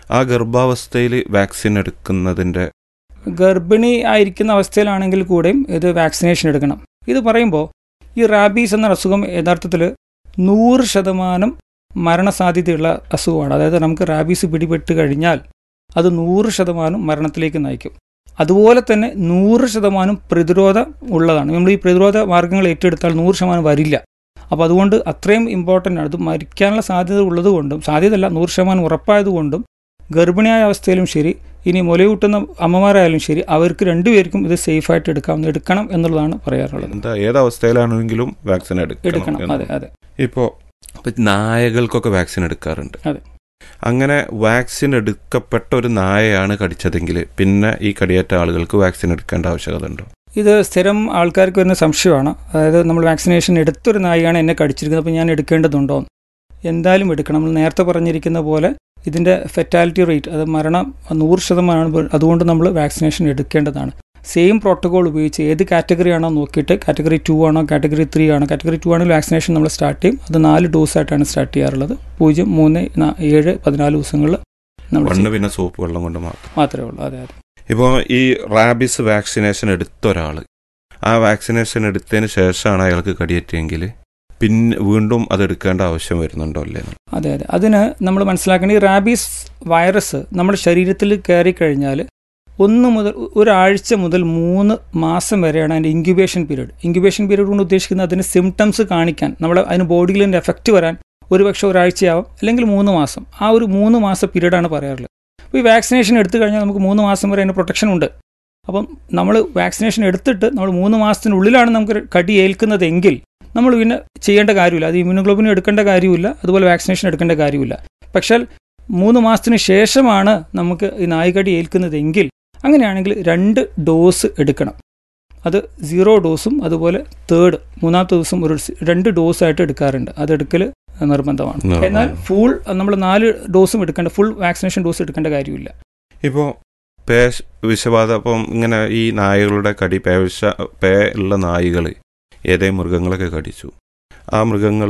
ആ ഗർഭാവസ്ഥയിൽ വാക്സിൻ എടുക്കുന്നതിൻ്റെ ഗർഭിണി ആയിരിക്കുന്ന അവസ്ഥയിലാണെങ്കിൽ കൂടെയും ഇത് വാക്സിനേഷൻ എടുക്കണം ഇത് പറയുമ്പോൾ ഈ റാബീസ് എന്ന അസുഖം യഥാർത്ഥത്തിൽ നൂറ് ശതമാനം മരണസാധ്യതയുള്ള അസുഖമാണ് അതായത് നമുക്ക് റാബീസ് പിടിപെട്ട് കഴിഞ്ഞാൽ അത് നൂറ് ശതമാനം മരണത്തിലേക്ക് നയിക്കും അതുപോലെ തന്നെ നൂറ് ശതമാനം പ്രതിരോധം ഉള്ളതാണ് നമ്മൾ ഈ പ്രതിരോധ മാർഗങ്ങൾ ഏറ്റെടുത്താൽ നൂറ് ശതമാനം വരില്ല അപ്പോൾ അതുകൊണ്ട് അത്രയും ഇമ്പോർട്ടൻ്റ് ആണ് അത് മരിക്കാനുള്ള സാധ്യത ഉള്ളതുകൊണ്ടും സാധ്യതയല്ല നൂറ് ശതമാനം ഉറപ്പായതുകൊണ്ടും ഗർഭിണിയായ അവസ്ഥയിലും ശരി ഇനി മുലയൂട്ടുന്ന അമ്മമാരായാലും ശരി അവർക്ക് രണ്ടുപേർക്കും ഇത് സേഫായിട്ട് എടുക്കാം എടുക്കണം എന്നുള്ളതാണ് പറയാറുള്ളത് എന്താ ഏതവസ്ഥയിലാണെങ്കിലും വാക്സിൻ എടുക്കണം എടുക്കണം എന്ന്. അതെ അതെ ഇപ്പോൾ ഇപ്പം നായകൾക്കൊക്കെ വാക്സിൻ എടുക്കാറുണ്ട് അതെ. അങ്ങനെ വാക്സിൻ എടുക്കപ്പെട്ട ഒരു നായയാണ് കടിച്ചതെങ്കിൽ പിന്നെ ഈ കടിയേറ്റ ആളുകൾക്ക് വാക്സിൻ എടുക്കേണ്ട ആവശ്യകത ഉണ്ടോ ഇത് സ്ഥിരം ആൾക്കാർക്ക് വരുന്ന സംശയമാണ് അതായത് നമ്മൾ വാക്സിനേഷൻ എടുത്തൊരു നായിയാണ് എന്നെ കടിച്ചിരിക്കുന്നത് അപ്പോൾ ഞാൻ എടുക്കേണ്ടതുണ്ടോ എന്ന്. എന്തായാലും എടുക്കണം നമ്മൾ നേരത്തെ പറഞ്ഞിരിക്കുന്ന പോലെ ഇതിൻ്റെ ഫെറ്റാലിറ്റി റേറ്റ് അത് മരണം നൂറ് ശതമാനമാണ് അതുകൊണ്ട് നമ്മൾ വാക്സിനേഷൻ എടുക്കേണ്ടതാണ് സെയിം പ്രോട്ടോകോൾ ഉപയോഗിച്ച് ഏത് കാറ്റഗറി ആണോ നോക്കിയിട്ട് കാറ്റഗറി ടു ആണോ കാറ്റഗറി ത്രീ ആണോ കാറ്റഗറി ടു ആണെങ്കിൽ വാക്സിനേഷൻ നമ്മൾ സ്റ്റാർട്ട് ചെയ്യും അത് നാല് ഡോസായിട്ടാണ് സ്റ്റാർട്ട് ചെയ്യാറുള്ളത് പൂജ്യം മൂന്ന് ന- ഏഴ് പതിനാല് ദിവസങ്ങളിൽ നമ്മൾ മണ്ണ് ചെയ്യും. പിന്നെ സോപ്പ് വെള്ളം കൊണ്ട് മാത്രം മാത്രമേ ഉള്ളൂ അതെ അതെ ഇപ്പോൾ ഈ റാബിസ് വാക്സിനേഷൻ എടുത്ത ഒരാൾ ആ വാക്സിനേഷൻ എടുത്തതിന് ശേഷമാണ് അയാൾക്ക് കടിയേറ്റെങ്കിൽ പിന്നെ വീണ്ടും അത് എടുക്കേണ്ട ആവശ്യം വരുന്നുണ്ടോ അല്ലേ അതെ അതെ അതിന് നമ്മൾ മനസ്സിലാക്കേണ്ട ഈ റാബീസ് വൈറസ് നമ്മുടെ ശരീരത്തിൽ കയറി കഴിഞ്ഞാൽ ഒന്ന് മുതൽ ഒരാഴ്ച മുതൽ മൂന്ന് മാസം വരെയാണ് അതിൻ്റെ ഇൻക്യുബേഷൻ പീരീഡ് ഇൻക്യുബേഷൻ പീരീഡ് കൊണ്ട് ഉദ്ദേശിക്കുന്നത് അതിന് സിംറ്റംസ് കാണിക്കാൻ നമ്മുടെ അതിന് ബോഡിയിൽ അതിൻ്റെ എഫക്റ്റ് വരാൻ ഒരുപക്ഷെ ഒരാഴ്ചയാവും അല്ലെങ്കിൽ മൂന്ന് മാസം ആ ഒരു മൂന്ന് മാസം പീരീഡാണ് പറയാറുള്ളത് അപ്പോൾ ഈ വാക്സിനേഷൻ എടുത്തു കഴിഞ്ഞാൽ നമുക്ക് മൂന്ന് മാസം വരെ അതിന് പ്രൊട്ടക്ഷൻ ഉണ്ട് അപ്പം നമ്മൾ വാക്സിനേഷൻ എടുത്തിട്ട് നമ്മൾ മൂന്ന് മാസത്തിനുള്ളിലാണ് നമുക്ക് കടി ഏൽക്കുന്നതെങ്കിൽ നമ്മൾ പിന്നെ ചെയ്യേണ്ട കാര്യമില്ല അത് ഇമ്മ്യൂണോഗ്ലോബിനും എടുക്കേണ്ട കാര്യമില്ല അതുപോലെ വാക്സിനേഷൻ എടുക്കേണ്ട കാര്യമില്ല പക്ഷേ മൂന്ന് മാസത്തിന് ശേഷമാണ് നമുക്ക് ഈ നായ്ക്കടി ഏൽക്കുന്നതെങ്കിൽ അങ്ങനെയാണെങ്കിൽ രണ്ട് ഡോസ് എടുക്കണം അത് സീറോ ഡോസും അതുപോലെ തേർഡ് മൂന്നാമത്തെ ദിവസം ഒരു സ് രണ്ട് ഡോസായിട്ട് എടുക്കാറുണ്ട് അതെടുക്കൽ നിർബന്ധമാണ് നിർബന്ധം. എന്നാൽ ഫുൾ നമ്മൾ നാല് ഡോസും എടുക്കേണ്ട ഫുൾ വാക്സിനേഷൻ ഡോസ് എടുക്കേണ്ട കാര്യമില്ല ഇപ്പോൾ പേ വിഷബാധ അപ്പം ഇങ്ങനെ ഈ നായകളുടെ കടി പേ വിഷ പേ ഉള്ള നായികൾ ഏതേ മൃഗങ്ങളൊക്കെ കടിച്ചു ആ മൃഗങ്ങൾ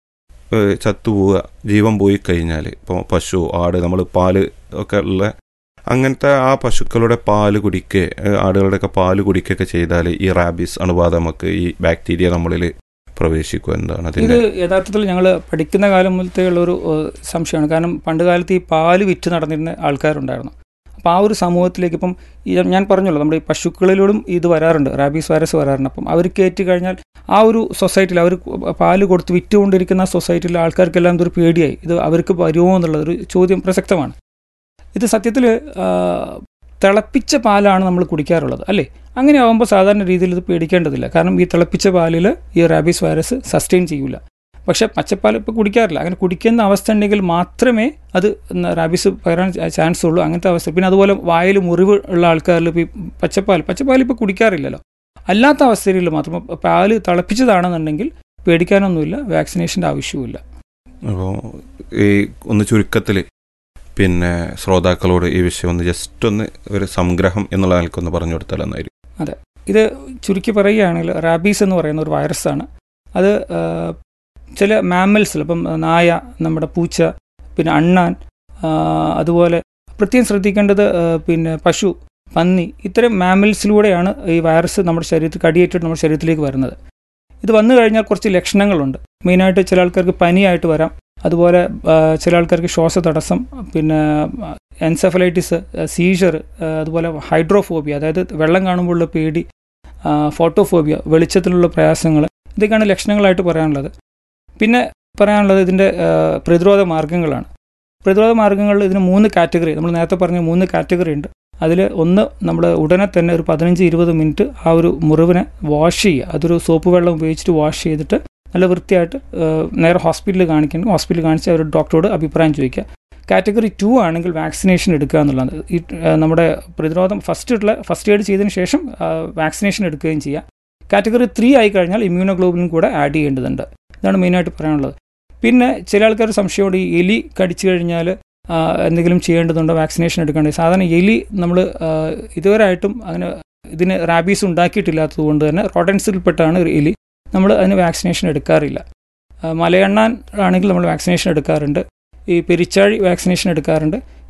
ചത്തുപോവുക ജീവൻ പോയി കഴിഞ്ഞാൽ ഇപ്പോൾ പശു ആട് നമ്മൾ പാല് ഒക്കെ ഉള്ള അങ്ങനത്തെ ആ പശുക്കളുടെ പാല് കുടിക്കുക ആടുകളുടെയൊക്കെ പാല് കുടിക്കുകയൊക്കെ ചെയ്താൽ ഈ റാബീസ് അണുബാധ നമുക്ക് ഈ ബാക്ടീരിയ നമ്മളിൽ പ്രവേശിക്കും എന്താണ് ഇത് അതിൻ്റെ യഥാർത്ഥത്തിൽ ഞങ്ങൾ പഠിക്കുന്ന കാലം മുതലത്തെ ഉള്ളൊരു ഏഹ്, സംശയമാണ് കാരണം പണ്ട് കാലത്ത് ഈ പാല് വിറ്റ് നടന്നിരുന്ന ആൾക്കാരുണ്ടായിരുന്നു അപ്പോൾ ആ ഒരു സമൂഹത്തിലേക്ക് ഇപ്പം ഈ ഞാൻ പറഞ്ഞല്ലോ നമ്മുടെ ഈ പശുക്കളിലൂടെ ഇത് വരാറുണ്ട് റാബീസ് വൈറസ് വരാറുണ്ട് അപ്പം അവർ കയറ്റി കഴിഞ്ഞാൽ ആ ഒരു സൊസൈറ്റിയിൽ അവർ പാല് കൊടുത്ത് വിറ്റുകൊണ്ടിരിക്കുന്ന സൊസൈറ്റിയിലെ ആൾക്കാർക്കെല്ലാം ഇതൊരു പേടിയായി ഇത് അവർക്ക് വരുമോ എന്നുള്ളത് ഒരു ചോദ്യം പ്രസക്തമാണ് ഇത് സത്യത്തിൽ തിളപ്പിച്ച പാലാണ് നമ്മൾ കുടിക്കാറുള്ളത് അല്ലേ അങ്ങനെ ആകുമ്പോൾ സാധാരണ രീതിയിൽ ഇത് പേടിക്കേണ്ടതില്ല കാരണം ഈ തിളപ്പിച്ച പാലിൽ ഈ റാബീസ് വൈറസ് സസ്റ്റെയിൻ ചെയ്യൂല പക്ഷേ പച്ചപ്പാൽ ഇപ്പോൾ കുടിക്കാറില്ല അങ്ങനെ കുടിക്കുന്ന അവസ്ഥ ഉണ്ടെങ്കിൽ മാത്രമേ അത് ന- റാബീസ് പകരാൻ ചാൻസ് ഉള്ളൂ അങ്ങനത്തെ അവസ്ഥ പിന്നെ അതുപോലെ വായിൽ മുറിവ് ഉള്ള ആൾക്കാരിൽ ഇപ്പോൾ ഈ പച്ചപ്പാൽ പച്ചപ്പാൽ ഇപ്പോൾ കുടിക്കാറില്ലല്ലോ അല്ലാത്ത അവസ്ഥയിൽ മാത്രം ഇപ്പൊ പാല് തിളപ്പിച്ചതാണെന്നുണ്ടെങ്കിൽ പേടിക്കാനൊന്നുമില്ല വാക്സിനേഷൻ്റെ ആവശ്യവുമില്ല അപ്പോൾ ഈ ഒന്ന് ചുരുക്കത്തിൽ പിന്നെ ശ്രോതാക്കളോട് ഈ വിഷയം ഒന്ന് ജസ്റ്റ് ഒന്ന് ഒരു സംഗ്രഹം എന്നുള്ള നിലക്കൊന്ന് പറഞ്ഞു കൊടുത്താൽ എന്നായിരിക്കും ഇത് ചുരുക്കി പറയുകയാണെങ്കിൽ റാബീസ് എന്ന് പറയുന്ന ഒരു വൈറസാണ് അത് ആ, ചില മാമൽസിൽ ഇപ്പം നായ നമ്മുടെ പൂച്ച പിന്നെ അണ്ണാൻ ആ, അതുപോലെ പ്രത്യേകം ശ്രദ്ധിക്കേണ്ടത് ആ, പിന്നെ പശു പന്നി ഇത്തരം മാമൽസിലൂടെയാണ് ഈ വൈറസ് നമ്മുടെ ശരീരത്തിൽ കടിയേറ്റിട്ട് നമ്മുടെ ശരീരത്തിലേക്ക് വരുന്നത് ഇത് വന്നു കഴിഞ്ഞാൽ കുറച്ച് ലക്ഷണങ്ങളുണ്ട് മെയിനായിട്ട് ചില ആൾക്കാർക്ക് പനിയായിട്ട് വരാം അതുപോലെ ആ, ചില ആൾക്കാർക്ക് ശ്വാസതടസ്സം പിന്നെ എൻസെഫലൈറ്റിസ് സീഷർ അതുപോലെ ഹൈഡ്രോഫോബിയ അതായത് വെള്ളം കാണുമ്പോഴുള്ള പേടി ആ, ഫോട്ടോഫോബിയ വെളിച്ചത്തിലുള്ള പ്രയാസങ്ങൾ ഇതൊക്കെയാണ് ലക്ഷണങ്ങളായിട്ട് പറയാനുള്ളത് പിന്നെ പറയാനുള്ളത് ഇതിൻ്റെ ആ, പ്രതിരോധ മാർഗങ്ങളാണ് പ്രതിരോധ മാർഗങ്ങളിൽ ഇതിന് മൂന്ന് കാറ്റഗറി നമ്മൾ നേരത്തെ പറഞ്ഞ മൂന്ന് കാറ്റഗറി ഉണ്ട് അതിൽ ഒന്ന് നമ്മൾ ഉടനെ തന്നെ ഒരു പതിനഞ്ച് ഇരുപത് മിനിറ്റ് ആ ഒരു മുറിവിനെ വാഷ് ചെയ്യുക അതൊരു സോപ്പ് വെള്ളം ഉപയോഗിച്ചിട്ട് വാഷ് ചെയ്തിട്ട് നല്ല വൃത്തിയായിട്ട് ആ, നേരെ ഹോസ്പിറ്റലിൽ കാണിക്കണം ഹോസ്പിറ്റലിൽ കാണിച്ച് അവർ ഡോക്ടറോട് അഭിപ്രായം ചോദിക്കുക കാറ്റഗറി ടു ആണെങ്കിൽ വാക്സിനേഷൻ എടുക്കുക എന്നുള്ളതാണ് ഈ ആ, നമ്മുടെ പ്രതിരോധം ഫസ്റ്റ് ഉള്ള ഫസ്റ്റ് എയ്ഡ് ചെയ്തതിന് ശേഷം വാക്സിനേഷൻ എടുക്കുകയും ചെയ്യുക കാറ്റഗറി ത്രീ ആയി കഴിഞ്ഞാൽ ഇമ്മ്യൂണോഗ്ലോബിനും കൂടെ ആഡ് ചെയ്യേണ്ടതുണ്ട് ഇതാണ് മെയിനായിട്ട് പറയാനുള്ളത് പിന്നെ ചില ആൾക്കാർ സംശയമുണ്ട് ഈ എലി കടിച്ചു കഴിഞ്ഞാൽ ആ, എന്തെങ്കിലും ചെയ്യേണ്ടതുണ്ടോ വാക്സിനേഷൻ എടുക്കേണ്ടത് സാധാരണ എലി നമ്മൾ ഇതുവരെയായിട്ടും അങ്ങനെ ഇതിന് റാബീസ് ഉണ്ടാക്കിയിട്ടില്ലാത്തത് കൊണ്ട് തന്നെ റോഡൻസിൽപ്പെട്ടാണ് എലി നമ്മൾ അതിന് വാക്സിനേഷൻ എടുക്കാറില്ല ആ, മലയണ്ണാൻ ആണെങ്കിൽ നമ്മൾ വാക്സിനേഷൻ എടുക്കാറുണ്ട് ഈ പെരിച്ചാഴി വാക്സിനേഷൻ എടുക്കാറുണ്ട്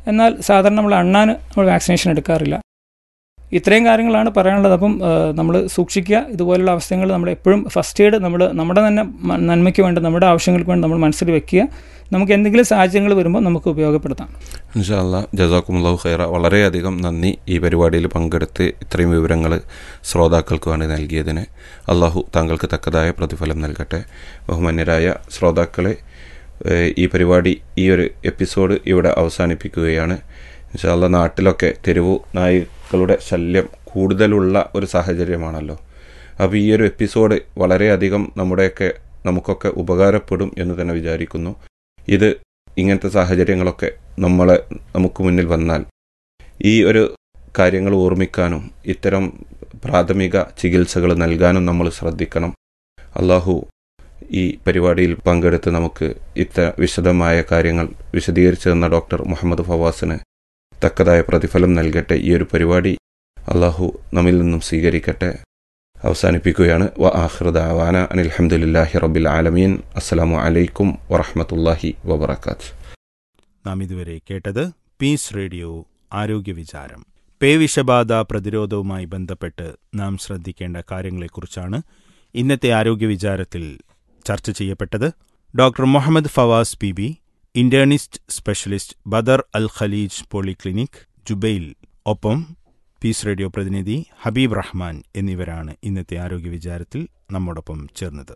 എന്നാൽ സാധാരണ നമ്മൾ അണ്ണാൻ നമ്മൾ വാക്സിനേഷൻ എടുക്കാറില്ല ഇത്രയും കാര്യങ്ങളാണ് പറയാനുള്ളത് അപ്പം നമ്മൾ സൂക്ഷിക്കുക ഇതുപോലുള്ള അവസ്ഥകൾ നമ്മൾ എപ്പോഴും ഫസ്റ്റ് എയ്ഡ് നമ്മൾ നമ്മുടെ തന്നെ മ- നന്മയ്ക്ക് വേണ്ടി നമ്മുടെ ആവശ്യങ്ങൾക്ക് വേണ്ടി നമ്മൾ മനസ്സിൽ വെക്കുക നമുക്ക് എന്തെങ്കിലും സാഹചര്യങ്ങൾ വരുമ്പോൾ നമുക്ക് ഉപയോഗപ്പെടുത്താം ഇൻഷാല്ല ജസാക്കുമുല്ലാഹു ഖൈറ വളരെയധികം നന്ദി ഈ പരിപാടിയിൽ പങ്കെടുത്ത് ഇത്രയും വിവരങ്ങൾ ശ്രോതാക്കൾക്ക് വേണ്ടി നൽകിയതിന് അള്ളാഹു താങ്കൾക്ക് തക്കതായ പ്രതിഫലം നൽകട്ടെ ബഹുമാന്യരായ ശ്രോതാക്കളെ ഏഹ് ഈ പരിപാടി ഈ ഒരു എപ്പിസോഡ് ഇവിടെ അവസാനിപ്പിക്കുകയാണ് ഇൻഷാല്ല നാട്ടിലൊക്കെ തെരുവു നായ്ക്കളുടെ ശല്യം കൂടുതലുള്ള ഒരു സാഹചര്യമാണല്ലോ അപ്പോൾ ഈ ഒരു എപ്പിസോഡ് വളരെയധികം നമ്മുടെയൊക്കെ നമുക്കൊക്കെ ഉപകാരപ്പെടും എന്ന് തന്നെ വിചാരിക്കുന്നു ഇത് ഇങ്ങനത്തെ സാഹചര്യങ്ങളൊക്കെ നമ്മളെ നമുക്ക് മുന്നിൽ വന്നാൽ ഈ ഒരു കാര്യങ്ങൾ ഓർമ്മിക്കാനും ഇത്തരം പ്രാഥമിക ചികിത്സകൾ നൽകാനും നമ്മൾ ശ്രദ്ധിക്കണം അള്ളാഹു ഈ പരിപാടിയിൽ പങ്കെടുത്ത് നമുക്ക് ഇത്ര വിശദമായ കാര്യങ്ങൾ വിശദീകരിച്ചു തന്ന ഡോക്ടർ മുഹമ്മദ് ഫവാസിന് തക്കതായ പ്രതിഫലം നൽകട്ടെ ഈ ഒരു പരിപാടി അള്ളാഹു നമ്മിൽ നിന്നും സ്വീകരിക്കട്ടെ അവസാനിപ്പിക്കുകയാണ് വ ആഹ്റദാവാന അനിൽഹമുല്ലാഹി റബ്ബിൽ ആലമീൻ അസ്സലാമു അലൈക്കും വറഹമത്തല്ലാഹി വബർക്കാത്ത് നാം ഇതുവരെ കേട്ടത് പീസ് റേഡിയോ ആരോഗ്യ വിചാരം പേവിഷബാധ പ്രതിരോധവുമായി ബന്ധപ്പെട്ട് നാം ശ്രദ്ധിക്കേണ്ട കാര്യങ്ങളെക്കുറിച്ചാണ് ഇന്നത്തെ ആരോഗ്യ വിചാരത്തിൽ ചർച്ച ചെയ്യപ്പെട്ടത് doctor Muhammad Fawaz P B internist specialist Badr Al Khaleej polyclinic Jubail ഒപ്പം പീസ് റേഡിയോ പ്രതിനിധി ഹബീബ് റഹ്മാൻ എന്നിവരാണ് ഇന്നത്തെ ആരോഗ്യ വിചാരത്തിൽ നമ്മോടൊപ്പം ചേർന്നത്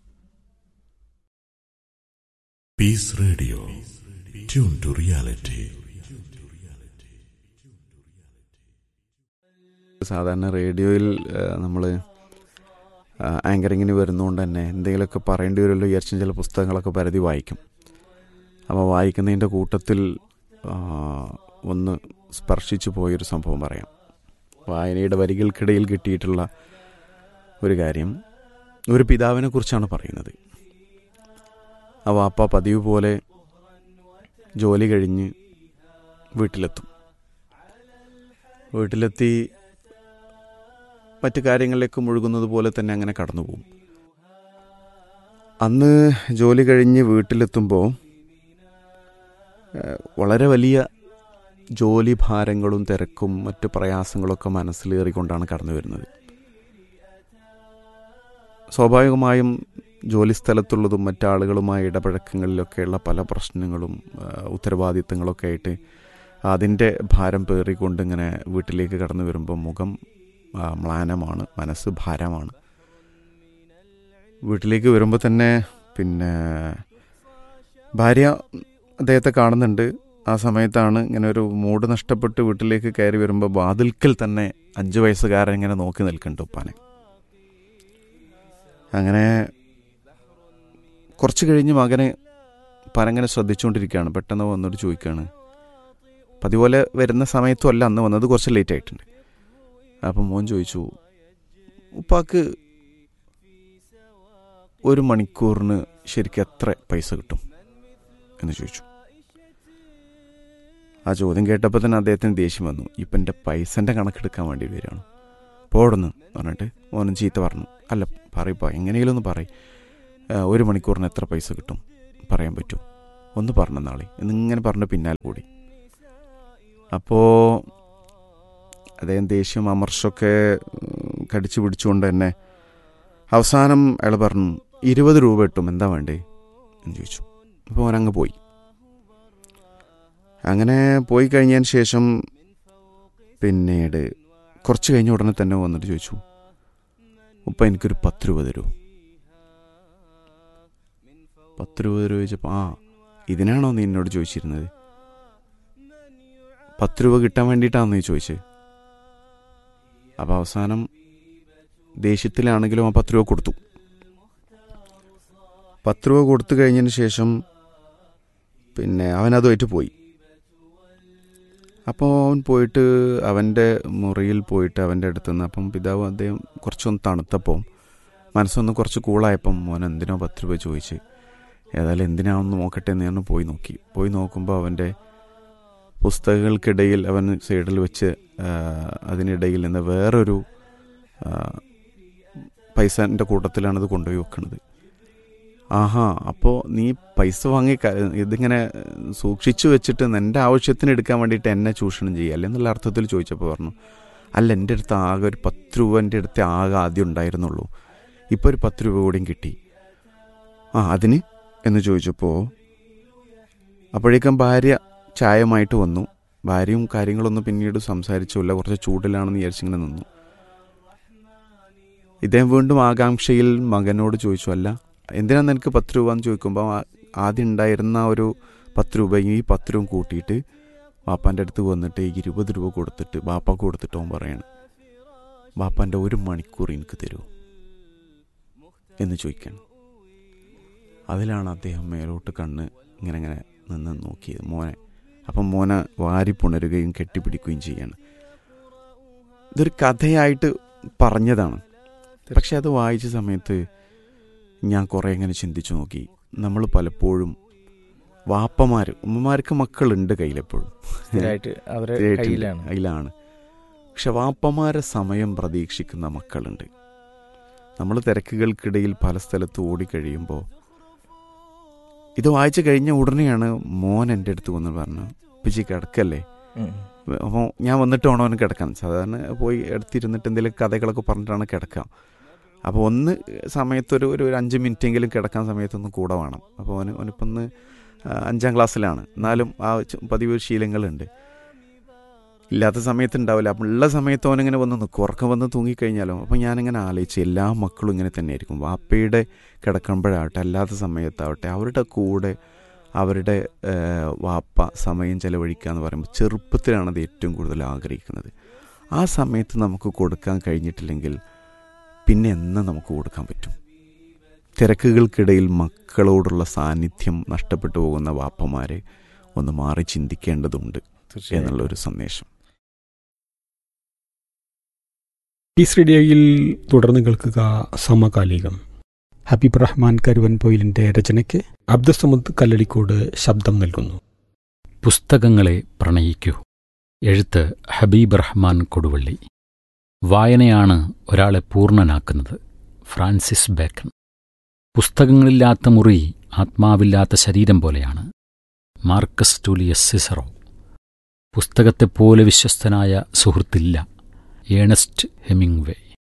Peace Radio. Tune to reality. സാധാരണ റേഡിയോയിൽ നമ്മൾ ആങ്കറിങ്ങിന് വരുന്നതുകൊണ്ട് തന്നെ എന്തെങ്കിലുമൊക്കെ പറയേണ്ടി വരുമല്ലോ വിചാരിച്ചും ചില പുസ്തകങ്ങളൊക്കെ പരതി വായിക്കും അപ്പോൾ വായിക്കുന്നതിൻ്റെ കൂട്ടത്തിൽ ആ, ഒന്ന് സ്പർശിച്ചു പോയൊരു സംഭവം പറയാം വായനയുടെ വരികൾക്കിടയിൽ കിട്ടിയിട്ടുള്ള ഒരു കാര്യം ഒരു പിതാവിനെ കുറിച്ചാണ് പറയുന്നത് ആ വാപ്പ പതിവ് പോലെ ജോലി കഴിഞ്ഞ് വീട്ടിലെത്തും വീട്ടിലെത്തി മറ്റു കാര്യങ്ങളിലേക്ക് മുഴുകുന്നത് പോലെ തന്നെ അങ്ങനെ കടന്നു പോകും അന്ന് ജോലി കഴിഞ്ഞ് വീട്ടിലെത്തുമ്പോൾ ഏഹ്, വളരെ വലിയ ജോലി ഭാരങ്ങളും തിരക്കും മറ്റു പ്രയാസങ്ങളൊക്കെ മനസ്സിലേറിക്കൊണ്ടാണ് കടന്നു വരുന്നത് സ്വാഭാവികമായും ജോലി സ്ഥലത്തുള്ളതും മറ്റാളുകളുമായി ഇടപഴക്കങ്ങളിലൊക്കെയുള്ള പല പ്രശ്നങ്ങളും ഏഹ്, ഉത്തരവാദിത്തങ്ങളൊക്കെ ആയിട്ട് അതിൻ്റെ ഭാരം പേറിക്കൊണ്ട് ഇങ്ങനെ വീട്ടിലേക്ക് കടന്നു വരുമ്പോൾ മുഖം ആ, മ്ലാനമാണ് മനസ്സ് ഭാരമാണ് വീട്ടിലേക്ക് വരുമ്പോൾ തന്നെ പിന്നെ ഭാര്യ അദ്ദേഹത്തെ കാണുന്നുണ്ട് ആ സമയത്താണ് ഇങ്ങനെ ഒരു മൂഡ് നഷ്ടപ്പെട്ട് വീട്ടിലേക്ക് കയറി വരുമ്പോൾ വാതിൽക്കൽ തന്നെ അഞ്ച് വയസ്സുകാരൻ ഇങ്ങനെ നോക്കി നിൽക്കുന്നുണ്ട് ഉപ്പാനെ അങ്ങനെ കുറച്ച് കഴിഞ്ഞ് മകനെ പനങ്ങനെ ശ്രദ്ധിച്ചുകൊണ്ടിരിക്കുകയാണ് പെട്ടെന്ന് വന്നിട്ട് ചോദിക്കുകയാണ് പതിപോലെ വരുന്ന സമയത്തും അല്ല അന്ന് വന്നത് കുറച്ച് ലേറ്റ് ആയിട്ടുണ്ട് അപ്പം മോൻ ചോദിച്ചു ഉപ്പാക്ക് ഒരു മണിക്കൂറിന് ശരിക്കും എത്ര പൈസ കിട്ടും എന്ന് ചോദിച്ചു ആ ചോദ്യം കേട്ടപ്പോൾ തന്നെ അദ്ദേഹത്തിന് ദേഷ്യം വന്നു ഇപ്പം എൻ്റെ പൈസൻ്റെ കണക്കെടുക്കാൻ വേണ്ടി വരികയാണ് പോടുന്നു പറഞ്ഞിട്ട് മോനും ചീത്ത പറഞ്ഞു അല്ല പറയപ്പോൾ എങ്ങനെയെങ്കിലും ഒന്ന് പറയും ഒരു മണിക്കൂറിന് എത്ര പൈസ കിട്ടും പറയാൻ പറ്റുമോ ഒന്ന് പറഞ്ഞ നാളെ എന്നിങ്ങനെ പറഞ്ഞ് പിന്നാലെ കൂടി അപ്പോൾ അദ്ദേഹം ദേഷ്യം അമർഷമൊക്കെ ഉം, കടിച്ചു പിടിച്ചുകൊണ്ട് തന്നെ അവസാനം അയാൾ പറഞ്ഞു ഇരുപത് രൂപ കിട്ടും എന്താ വേണ്ടേ എന്ന് ചോദിച്ചു അപ്പോൾ അവനങ്ങ് പോയി അങ്ങനെ പോയി കഴിഞ്ഞതിന് ശേഷം പിന്നീട് കുറച്ച് കഴിഞ്ഞ ഉടനെ തന്നെ വന്നിട്ട് ചോദിച്ചു ഉപ്പ എനിക്കൊരു പത്ത് രൂപ തരൂ പത്ത് രൂപ തരൂ ചോദിച്ചപ്പോൾ ആ ഇതിനാണോ നീ എന്നോട് ചോദിച്ചിരുന്നത് പത്ത് രൂപ കിട്ടാൻ വേണ്ടിയിട്ടാണ് നീ ചോദിച്ചത് അപ്പോൾ അവസാനം ദേഷ്യത്തിലാണെങ്കിലും ആ പത്ത് രൂപ കൊടുത്തു പത്ത് രൂപ കൊടുത്തു കഴിഞ്ഞതിന് ശേഷം പിന്നെ അവൻ അതുമായിട്ട് പോയി അപ്പോൾ അവൻ പോയിട്ട് അവൻ്റെ മുറിയിൽ പോയിട്ട് അവൻ്റെ അടുത്ത് നിന്ന് അപ്പം പിതാവ് അദ്ദേഹം കുറച്ചൊന്ന് തണുത്തപ്പോൾ മനസ്സൊന്ന് കുറച്ച് കൂളായപ്പം മോൻ എന്തിനോ പത്ത് രൂപ ചോദിച്ച് ഏതായാലും എന്തിനാണെന്ന് നോക്കട്ടെ എന്ന് ഞാൻ പോയി നോക്കി പോയി നോക്കുമ്പോൾ അവൻ്റെ പുസ്തകങ്ങൾക്കിടയിൽ അവൻ സൈഡിൽ വെച്ച് ആ, അതിനിടയിൽ നിന്ന് വേറൊരു ആ, പൈസൻ്റെ കൂട്ടത്തിലാണത് കൊണ്ടുപോയി വെക്കുന്നത് ആഹാ അപ്പോൾ നീ പൈസ വാങ്ങി ക- ഇതിങ്ങനെ സൂക്ഷിച്ചു വെച്ചിട്ട് എൻ്റെ ആവശ്യത്തിന് എടുക്കാൻ വേണ്ടിയിട്ട് എന്നെ ചൂഷണം ചെയ്യുക എന്നുള്ള അർത്ഥത്തിൽ ചോദിച്ചപ്പോൾ പറഞ്ഞു അല്ല എൻ്റെ അടുത്ത് ആകെ ഒരു പത്ത് രൂപ എൻ്റെ അടുത്ത് ആകെ ആദ്യം ഉണ്ടായിരുന്നുള്ളൂ ഇപ്പോൾ ഒരു പത്ത് രൂപ കൂടിയും കിട്ടി ആ അതിന് എന്ന് ചോദിച്ചപ്പോൾ അപ്പോഴേക്കും ഭാര്യ ചായമായിട്ട് വന്നു ഭാര്യയും കാര്യങ്ങളൊന്നും പിന്നീട് സംസാരിച്ചില്ല കുറച്ച് ചൂടിലാണെന്ന് വിചാരിച്ചിങ്ങനെ നിന്നു ഇദ്ദേഹം വീണ്ടും ആകാംക്ഷയിൽ മകനോട് ചോദിച്ചു അല്ല എന്തിനാണ് നിനക്ക് പത്ത് രൂപ എന്ന് ചോദിക്കുമ്പോൾ ആ- ആദ്യം ഉണ്ടായിരുന്ന ആ ഒരു പത്ത് രൂപ ഈ പത്ത് രൂപ കൂട്ടിയിട്ട് ബാപ്പാൻ്റെ അടുത്ത് വന്നിട്ട് ഈ ഇരുപത് രൂപ കൊടുത്തിട്ട് ബാപ്പാക്ക് കൊടുത്തിട്ട് അവൻ പറയാണ് ബാപ്പാൻ്റെ ഒരു മണിക്കൂർ എനിക്ക് തരുമോ എന്ന് ചോദിക്കണം അതിലാണ് അദ്ദേഹം മേലോട്ട് കണ്ണ് ഇങ്ങനെ ഇങ്ങനെ നിന്ന് നോക്കിയത് മോനെ അപ്പം മോനെ വാരി പുണരുകയും കെട്ടിപ്പിടിക്കുകയും ചെയ്യാണ് ഇതൊരു കഥയായിട്ട് പറഞ്ഞതാണ് പക്ഷെ അത് വായിച്ച സമയത്ത് ഞാൻ കുറേ ഇങ്ങനെ ചിന്തിച്ചു നോക്കി നമ്മൾ പലപ്പോഴും വാപ്പമാർ ഉമ്മമാർക്ക് മക്കളുണ്ട് കയ്യിലെപ്പോഴും സ്ഥിരമായിട്ട് അവരെ സ്ഥിരമായിട്ടുണ്ട്. കയ്യിലാണ് കയ്യിലാണ് പക്ഷെ വാപ്പമാരെ സമയം പ്രതീക്ഷിക്കുന്ന മക്കളുണ്ട് നമ്മൾ തിരക്കുകൾക്കിടയിൽ പല സ്ഥലത്ത് ഓടിക്കഴിയുമ്പോൾ ഇത് വായിച്ചു കഴിഞ്ഞ ഉടനെയാണ് മോൻ എൻ്റെ അടുത്ത് വന്ന് പറഞ്ഞു പിച്ചി കിടക്കല്ലേ ഉം. അപ്പോൾ ഞാൻ വന്നിട്ട് വേണം അവന് കിടക്കാൻ സാധാരണ പോയി എടുത്തിരുന്നിട്ട് എന്തെങ്കിലും കഥകളൊക്കെ പറഞ്ഞിട്ടാണ് കിടക്കാം അപ്പോൾ ഒന്ന് സമയത്തൊരു ഒരു ഒരു അഞ്ച് മിനിറ്റെങ്കിലും കിടക്കാൻ സമയത്തൊന്ന് കൂടെ വേണം അപ്പോൾ അവന് അവനിപ്പം ഒന്ന് ആ, അഞ്ചാം ക്ലാസ്സിലാണ് എന്നാലും ആ ച- പതിവ് ശീലങ്ങളുണ്ട് ഇല്ലാത്ത സമയത്ത് ഉണ്ടാവില്ല അപ്പം ഉള്ള സമയത്ത് അവനിങ്ങനെ വന്ന് നിൽക്കും ഉറക്കം വന്ന് തൂങ്ങിക്കഴിഞ്ഞാലോ അപ്പം ഞാനിങ്ങനെ ആലോചിച്ച് എല്ലാ മക്കളും ഇങ്ങനെ തന്നെയായിരിക്കും വാപ്പയുടെ കിടക്കുമ്പോഴാവട്ടെ അല്ലാത്ത സമയത്താവട്ടെ അവരുടെ കൂടെ അവരുടെ ആ, വാപ്പ സമയം ചെലവഴിക്കുക എന്ന് പറയുമ്പോൾ ചെറുപ്പത്തിലാണ് അത് ഏറ്റവും കൂടുതൽ ആഗ്രഹിക്കുന്നത് ആ സമയത്ത് നമുക്ക് കൊടുക്കാൻ കഴിഞ്ഞിട്ടില്ലെങ്കിൽ പിന്നെ എന്ന് നമുക്ക് കൊടുക്കാൻ പറ്റും തിരക്കുകൾക്കിടയിൽ മക്കളോടുള്ള സാന്നിധ്യം നഷ്ടപ്പെട്ടു പോകുന്ന വാപ്പമാരെ ഒന്ന് മാറി ചിന്തിക്കേണ്ടതുണ്ട് എന്നുള്ളൊരു സന്ദേശം പീസ് റേഡിയോയിൽ തുടർന്ന് കേൾക്കുക സമകാലികം ഹബീബ് റഹ്മാൻ കരുവൻ പൊയിലിന്റെ രചനയ്ക്ക് അബ്ദുസമുദ് കല്ലടിക്കോട് ശബ്ദം നൽകുന്നു പുസ്തകങ്ങളെ പ്രണയിക്കൂ എഴുത്ത് ഹബീബ് റഹ്മാൻ കൊടുവള്ളി വായനയാണ് ഒരാളെ പൂർണ്ണനാക്കുന്നത് ഫ്രാൻസിസ് ബേക്കൺ പുസ്തകങ്ങളില്ലാത്ത മുറി ആത്മാവില്ലാത്ത ശരീരം പോലെയാണ് മാർക്കസ് ടൂലിയസ് സിസറോ പുസ്തകത്തെപ്പോലെ വിശ്വസ്തനായ സുഹൃത്തില്ല ഏണസ്റ്റ് ഹെമിംഗ്വേ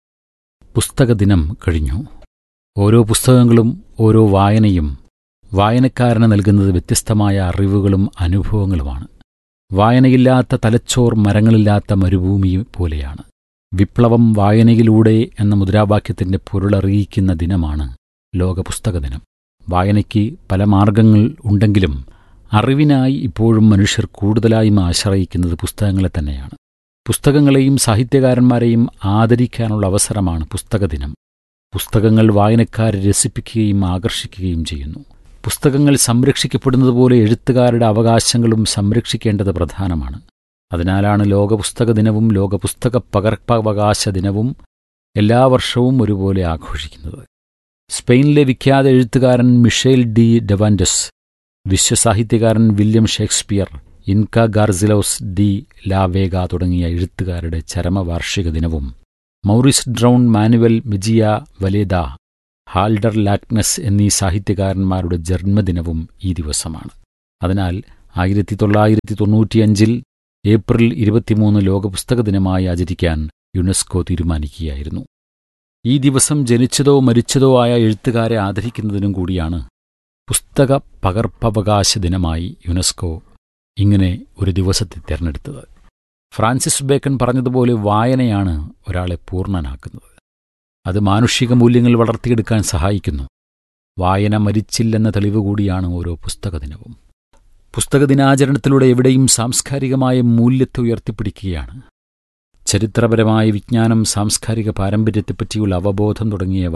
പുസ്തകദിനം കഴിഞ്ഞു ഓരോ പുസ്തകങ്ങളും ഓരോ വായനയും വായനക്കാരന് നൽകുന്നത് വ്യത്യസ്തമായ അറിവുകളും അനുഭവങ്ങളുമാണ് വായനയില്ലാത്ത തലച്ചോർ മരങ്ങളില്ലാത്ത മരുഭൂമി പോലെയാണ് വിപ്ലവം വായനയിലൂടെ എന്ന മുദ്രാവാക്യത്തിന്റെ പൊരുളറിയിക്കുന്ന ദിനമാണ് ലോക പുസ്തക ദിനം വായനയ്ക്ക് പല മാർഗങ്ങൾ ഉണ്ടെങ്കിലും അറിവിനായി ഇപ്പോഴും മനുഷ്യർ കൂടുതലായും ആശ്രയിക്കുന്നത് പുസ്തകങ്ങളെ തന്നെയാണ് പുസ്തകങ്ങളെയും സാഹിത്യകാരന്മാരെയും ആദരിക്കാനുള്ള അവസരമാണ് പുസ്തകദിനം പുസ്തകങ്ങൾ വായനക്കാരെ രസിപ്പിക്കുകയും ആകർഷിക്കുകയും ചെയ്യുന്നു പുസ്തകങ്ങൾ സംരക്ഷിക്കപ്പെടുന്നതുപോലെ എഴുത്തുകാരുടെ അവകാശങ്ങളും സംരക്ഷിക്കേണ്ടത് പ്രധാനമാണ് അതിനാലാണ് ലോക പുസ്തക ദിനവും ലോക പുസ്തക പകർപ്പവകാശ ദിനവും എല്ലാ വർഷവും ഒരുപോലെ ആഘോഷിക്കുന്നത് സ്പെയിനിലെ വിഖ്യാത എഴുത്തുകാരൻ മിഷേൽ ഡി ഡെവാൻഡസ് വിശ്വസാഹിത്യകാരൻ William Shakespeare Inca Garcilaso de la Vega തുടങ്ങിയ എഴുത്തുകാരുടെ ചരമവാർഷിക ദിനവും Maurice Druon Manuel Mejia Vallejo Halldor Laxness എന്നീ സാഹിത്യകാരന്മാരുടെ ജന്മദിനവും ഈ ദിവസമാണ് അതിനാൽ ആയിരത്തി തൊള്ളായിരത്തി തൊണ്ണൂറ്റിയഞ്ചിൽ ഏപ്രിൽ ഇരുപത്തിമൂന്ന് ലോക പുസ്തക ദിനമായി ആചരിക്കാൻ യുനെസ്കോ തീരുമാനിക്കുകയായിരുന്നു ഈ ദിവസം ജനിച്ചതോ മരിച്ചതോ ആയ എഴുത്തുകാരെ ആദരിക്കുന്നതിനും കൂടിയാണ് പുസ്തക പകർപ്പവകാശ ദിനമായി യുനെസ്കോ ഇങ്ങനെ ഒരു ദിവസത്തെ തിരഞ്ഞെടുത്തത് ഫ്രാൻസിസ് ബേക്കൺ പറഞ്ഞതുപോലെ വായനയാണ് ഒരാളെ പൂർണ്ണനാക്കുന്നത് അത് മാനുഷിക മൂല്യങ്ങൾ വളർത്തിയെടുക്കാൻ സഹായിക്കുന്നു വായന മരിച്ചില്ലെന്ന തെളിവ് കൂടിയാണ് ഓരോ പുസ്തക ദിനവും പുസ്തക ദിനാചരണത്തിലൂടെ എവിടെയും സാംസ്കാരികമായ മൂല്യത്തെ ഉയർത്തിപ്പിടിക്കുകയാണ് ചരിത്രപരമായ വിജ്ഞാനം സാംസ്കാരിക പാരമ്പര്യത്തെപ്പറ്റിയുള്ള അവബോധം തുടങ്ങിയവ